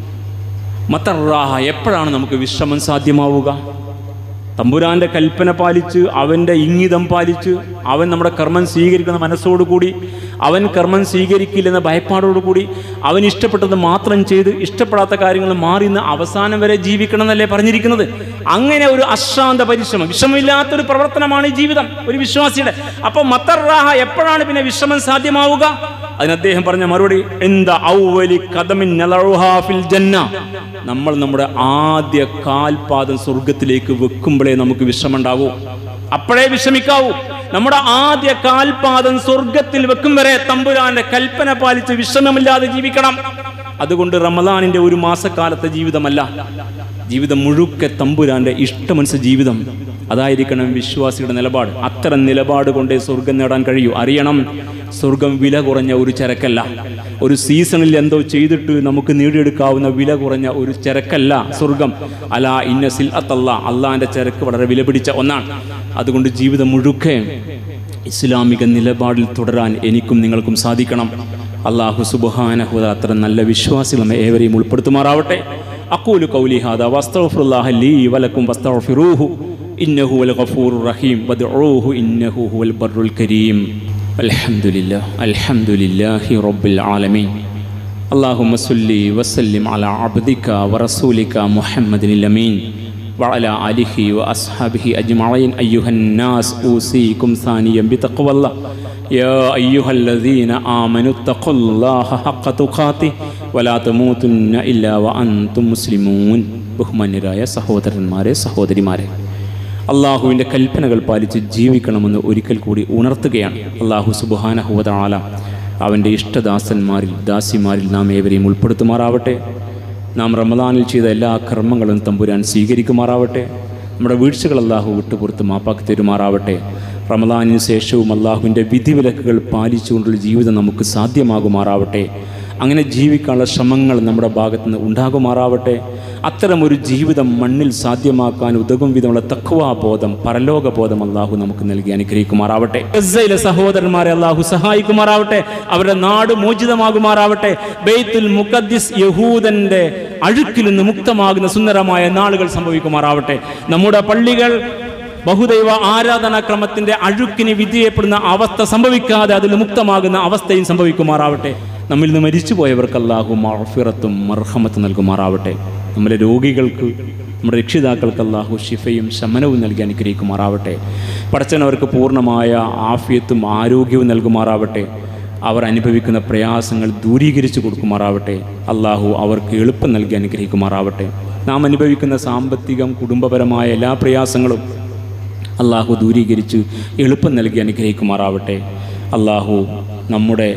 മത്തറാഹ എപ്പോഴാണ് നമുക്ക് വിശ്രമം സാധ്യമാവുക തമ്പുരാന്റെ കൽപ്പന പാലിച്ച് അവൻ്റെ ഇംഗിതം പാലിച്ച് അവൻ നമ്മുടെ കർമ്മം സ്വീകരിക്കുന്ന മനസ്സോടുകൂടി അവൻ കർമ്മം സ്വീകരിക്കില്ലെന്ന ഭയപ്പാടോടുകൂടി അവൻ ഇഷ്ടപ്പെട്ടത് മാത്രം ചെയ്ത് ഇഷ്ടപ്പെടാത്ത കാര്യങ്ങൾ മാറി നിന്ന് അവസാനം വരെ ജീവിക്കണം എന്നല്ലേ പറഞ്ഞിരിക്കുന്നത് അങ്ങനെ ഒരു അശ്രാന്ത പരിശ്രമം വിശ്രമമില്ലാത്തൊരു പ്രവർത്തനമാണ് ഈ ജീവിതം ഒരു വിശ്വാസിയുടെ അപ്പോൾ മത്തറാഹ എപ്പോഴാണ് പിന്നെ വിശ്രമം സാധ്യമാവുക അതിന് അദ്ദേഹം പറഞ്ഞ മറുപടി എന്താ ഔവലി കദമിൻ നലറുഹാ ഫിൽ ജന്ന നമ്മൾ നമ്മുടെ ആദ്യ കാൽപാദം സ്വർഗത്തിലേക്ക് വെക്കുമ്പോഴേ നമുക്ക് വിശ്രമമുണ്ടാകൂ അപ്പോഴേ വിശ്രമിക്കാവൂ നമ്മുടെ ആദ്യ കാൽപാദം സ്വർഗത്തിൽ വെക്കും വരെ തമ്പുരാന്റെ കൽപ്പന പാലിച്ച് വിശ്രമമില്ലാതെ ജീവിക്കണം അതുകൊണ്ട് റമദാനിന്റെ ഒരു മാസക്കാലത്തെ ജീവിതമല്ല ജീവിതം മുഴുക്കെ തമ്പുരാന്റെ ഇഷ്ടമനുസരിച്ച് ജീവിതം അതായിരിക്കണം വിശ്വാസിയുടെ നിലപാട് അത്തരം നിലപാട് കൊണ്ടേ സ്വർഗം നേടാൻ കഴിയൂ അറിയണം സ്വർഗം വില കുറഞ്ഞ ഒരു ചരക്കല്ല ഒരു സീസണിൽ എന്തോ ചെയ്തിട്ട് നമുക്ക് നേടിയെടുക്കാവുന്ന വില കുറഞ്ഞ ഒരു ചരക്കല്ല സ്വർഗം അല ഇന്ന സിൽ അത്തല്ല അള്ളാഹിൻ്റെ ചരക്ക് വളരെ വില പിടിച്ച ഒന്നാണ് അതുകൊണ്ട് ജീവിതം മുഴുക്കെ ഇസ്ലാമിക നിലപാടിൽ തുടരാൻ എനിക്കും നിങ്ങൾക്കും സാധിക്കണം അള്ളാഹു സുബാനഹുദ അത്ര നല്ല വിശ്വാസികൾ നമ്മെ ഏവരെയും ഉൾപ്പെടുത്തുമാറാവട്ടെ അക്കൂലു കൗലി ഹാദ വസ്തഗ്ഫിറുല്ലാഹ ലീ വലക്കും വസ്തഗ്ഫിറൂഹു ഇന്നഹു വൽ ഗഫൂറുർ റഹീം വദ്ഉഹു ഇന്നഹു ഹുവൽ ബർറുൽ കരീം അൽഹംദുലില്ലാ അൽഹംദുലില്ലാഹി റബ്ബിൽ ആലമീൻ اللهم صل وسلم على عبدك ورسولك محمد الأمين وعلى آله وأصحابه أجمعين أيها الناس أوصيكم ثانيا بتقوى الله يا أيها الذين آمنوا اتقوا الله حق تقاته ولا تموتن إلا وأنتم مسلمون ബഹുമാന്യരായ സഹോദരന്മാരെ സഹോദരിമാരെ അള്ളാഹുവിൻ്റെ കൽപ്പനകൾ പാലിച്ച് ജീവിക്കണമെന്ന് ഒരിക്കൽ കൂടി ഉണർത്തുകയാണ് അള്ളാഹു സുബാനഹുവതാല അവൻ്റെ ഇഷ്ടദാസന്മാരിൽ ദാസിമാരിൽ നാം ഏവരെയും ഉൾപ്പെടുത്തുമാറാവട്ടെ നാം റമദാനിൽ ചെയ്ത എല്ലാ കർമ്മങ്ങളും തമ്പുരാൻ സ്വീകരിക്കുമാറാവട്ടെ നമ്മുടെ വീഴ്ചകൾ അള്ളാഹു വിട്ടുപുറത്ത് മാപ്പാക്കി തരുമാറാവട്ടെ റമദാനിന് ശേഷവും അള്ളാഹുവിൻ്റെ വിധിവിലക്കുകൾ പാലിച്ചുകൊണ്ടുള്ള ജീവിതം നമുക്ക് സാധ്യമാകുമാറാവട്ടെ അങ്ങനെ ജീവിക്കാനുള്ള ശ്രമങ്ങൾ നമ്മുടെ ഭാഗത്ത് നിന്ന് ഉണ്ടാകുമാറാവട്ടെ അത്തരമൊരു ജീവിതം മണ്ണിൽ സാധ്യമാക്കാൻ ഉതകും വിധമുള്ള തക്വാബോധം പരലോകബോധം അള്ളാഹു നമുക്ക് നൽകി അനുഗ്രഹിക്കുമാറാവട്ടെ ഗസയിലെ സഹോദരന്മാരെ അള്ളാഹു സഹായിക്കുമാറാവട്ടെ അവരുടെ നാട് മോചിതമാകുമാറാവട്ടെ ബെയ്ത്തുൽ മുഖദ്ദിസ് യഹൂദന്റെ അഴുക്കിൽ നിന്ന് മുക്തമാകുന്ന സുന്ദരമായ നാളുകൾ സംഭവിക്കുമാറാവട്ടെ നമ്മുടെ പള്ളികൾ ബഹുദൈവ ആരാധനാക്രമത്തിന്റെ അഴുക്കിന് വിധേയപ്പെടുന്ന അവസ്ഥ സംഭവിക്കാതെ അതിൽ മുക്തമാകുന്ന അവസ്ഥയും സംഭവിക്കുമാറാവട്ടെ നമ്മിൽ നിന്ന് മരിച്ചുപോയവർക്ക് അല്ലാഹു മർഫിറത്തും മർഹമത്തും നൽകുമാറാവട്ടെ നമ്മുടെ രോഗികൾക്ക് നമ്മുടെ രക്ഷിതാക്കൾക്ക് അല്ലാഹു ഷിഫയും ശമനവും നൽകി അനുഗ്രഹിക്കുമാറാവട്ടെ പടച്ചനവർക്ക് പൂർണ്ണമായ ആഫിയത്തും ആരോഗ്യവും നൽകുമാറാവട്ടെ അവർ അനുഭവിക്കുന്ന പ്രയാസങ്ങൾ ദൂരീകരിച്ചു കൊടുക്കുമാറാവട്ടെ അള്ളാഹു അവർക്ക് എളുപ്പം നൽകി അനുഗ്രഹിക്കുമാറാവട്ടെ നാം അനുഭവിക്കുന്ന സാമ്പത്തികം കുടുംബപരമായ എല്ലാ പ്രയാസങ്ങളും അള്ളാഹു ദൂരീകരിച്ച് എളുപ്പം നൽകി അനുഗ്രഹിക്കുമാറാവട്ടെ അള്ളാഹു നമ്മുടെ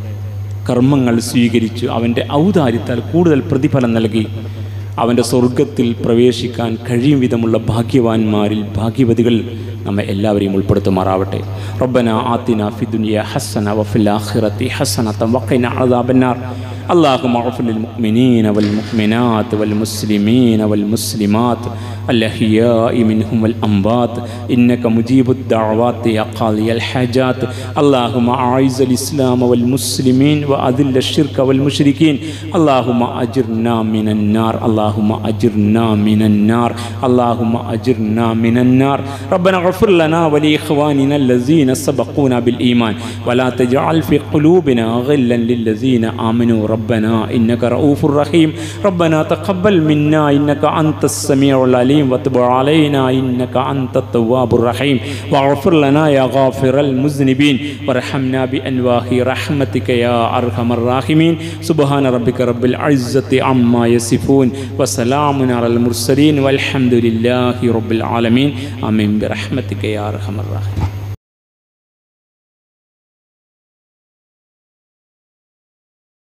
കർമ്മങ്ങൾ സ്വീകരിച്ച് അവൻ്റെ ഔദാര്യത്താൽ കൂടുതൽ പ്രതിഫലം നൽകി അവൻ്റെ സ്വർഗത്തിൽ പ്രവേശിക്കാൻ കഴിയും വിധമുള്ള ഭാഗ്യവാന്മാരിൽ ഭാഗ്യവതികൾ നമ്മെ എല്ലാവരെയും ഉൾപ്പെടുത്തുമാറാവട്ടെ റബ്ബന ആത്തിന ഫിദുനിയ ഹസന വഫിൽ ആഖിറത്തി ഹസനത വഖിന അദാബന്നാർ اللهم اغفر للمؤمنين والمؤمنات والمسلمين والمسلمات الأحياء منهم والأموات إنك مجيب الدعوات يا قاضي الحاجات اللهم أعز الإسلام والمسلمين وأذل الشرك والمشركين اللهم أجرنا من النار اللهم أجرنا من النار اللهم أجرنا من النار ربنا اغفر لنا ولإخواننا الذين سبقونا بالإيمان ولا تجعل في قلوبنا غلا للذين آمنوا ربنا إنك رؤوف رحيم ربنا تقبل منا إنك أنت السميع العليم وتب علينا إنك أنت التواب الرحيم واغفر لنا يا غافر المذنبين وارحمنا بأنواه رحمتك يا أرحم الراحمين سبحان ربك رب العزة عما يصفون وسلام على المرسلين والحمد لله رب العالمين آمين برحمتك يا أرحم الراحمين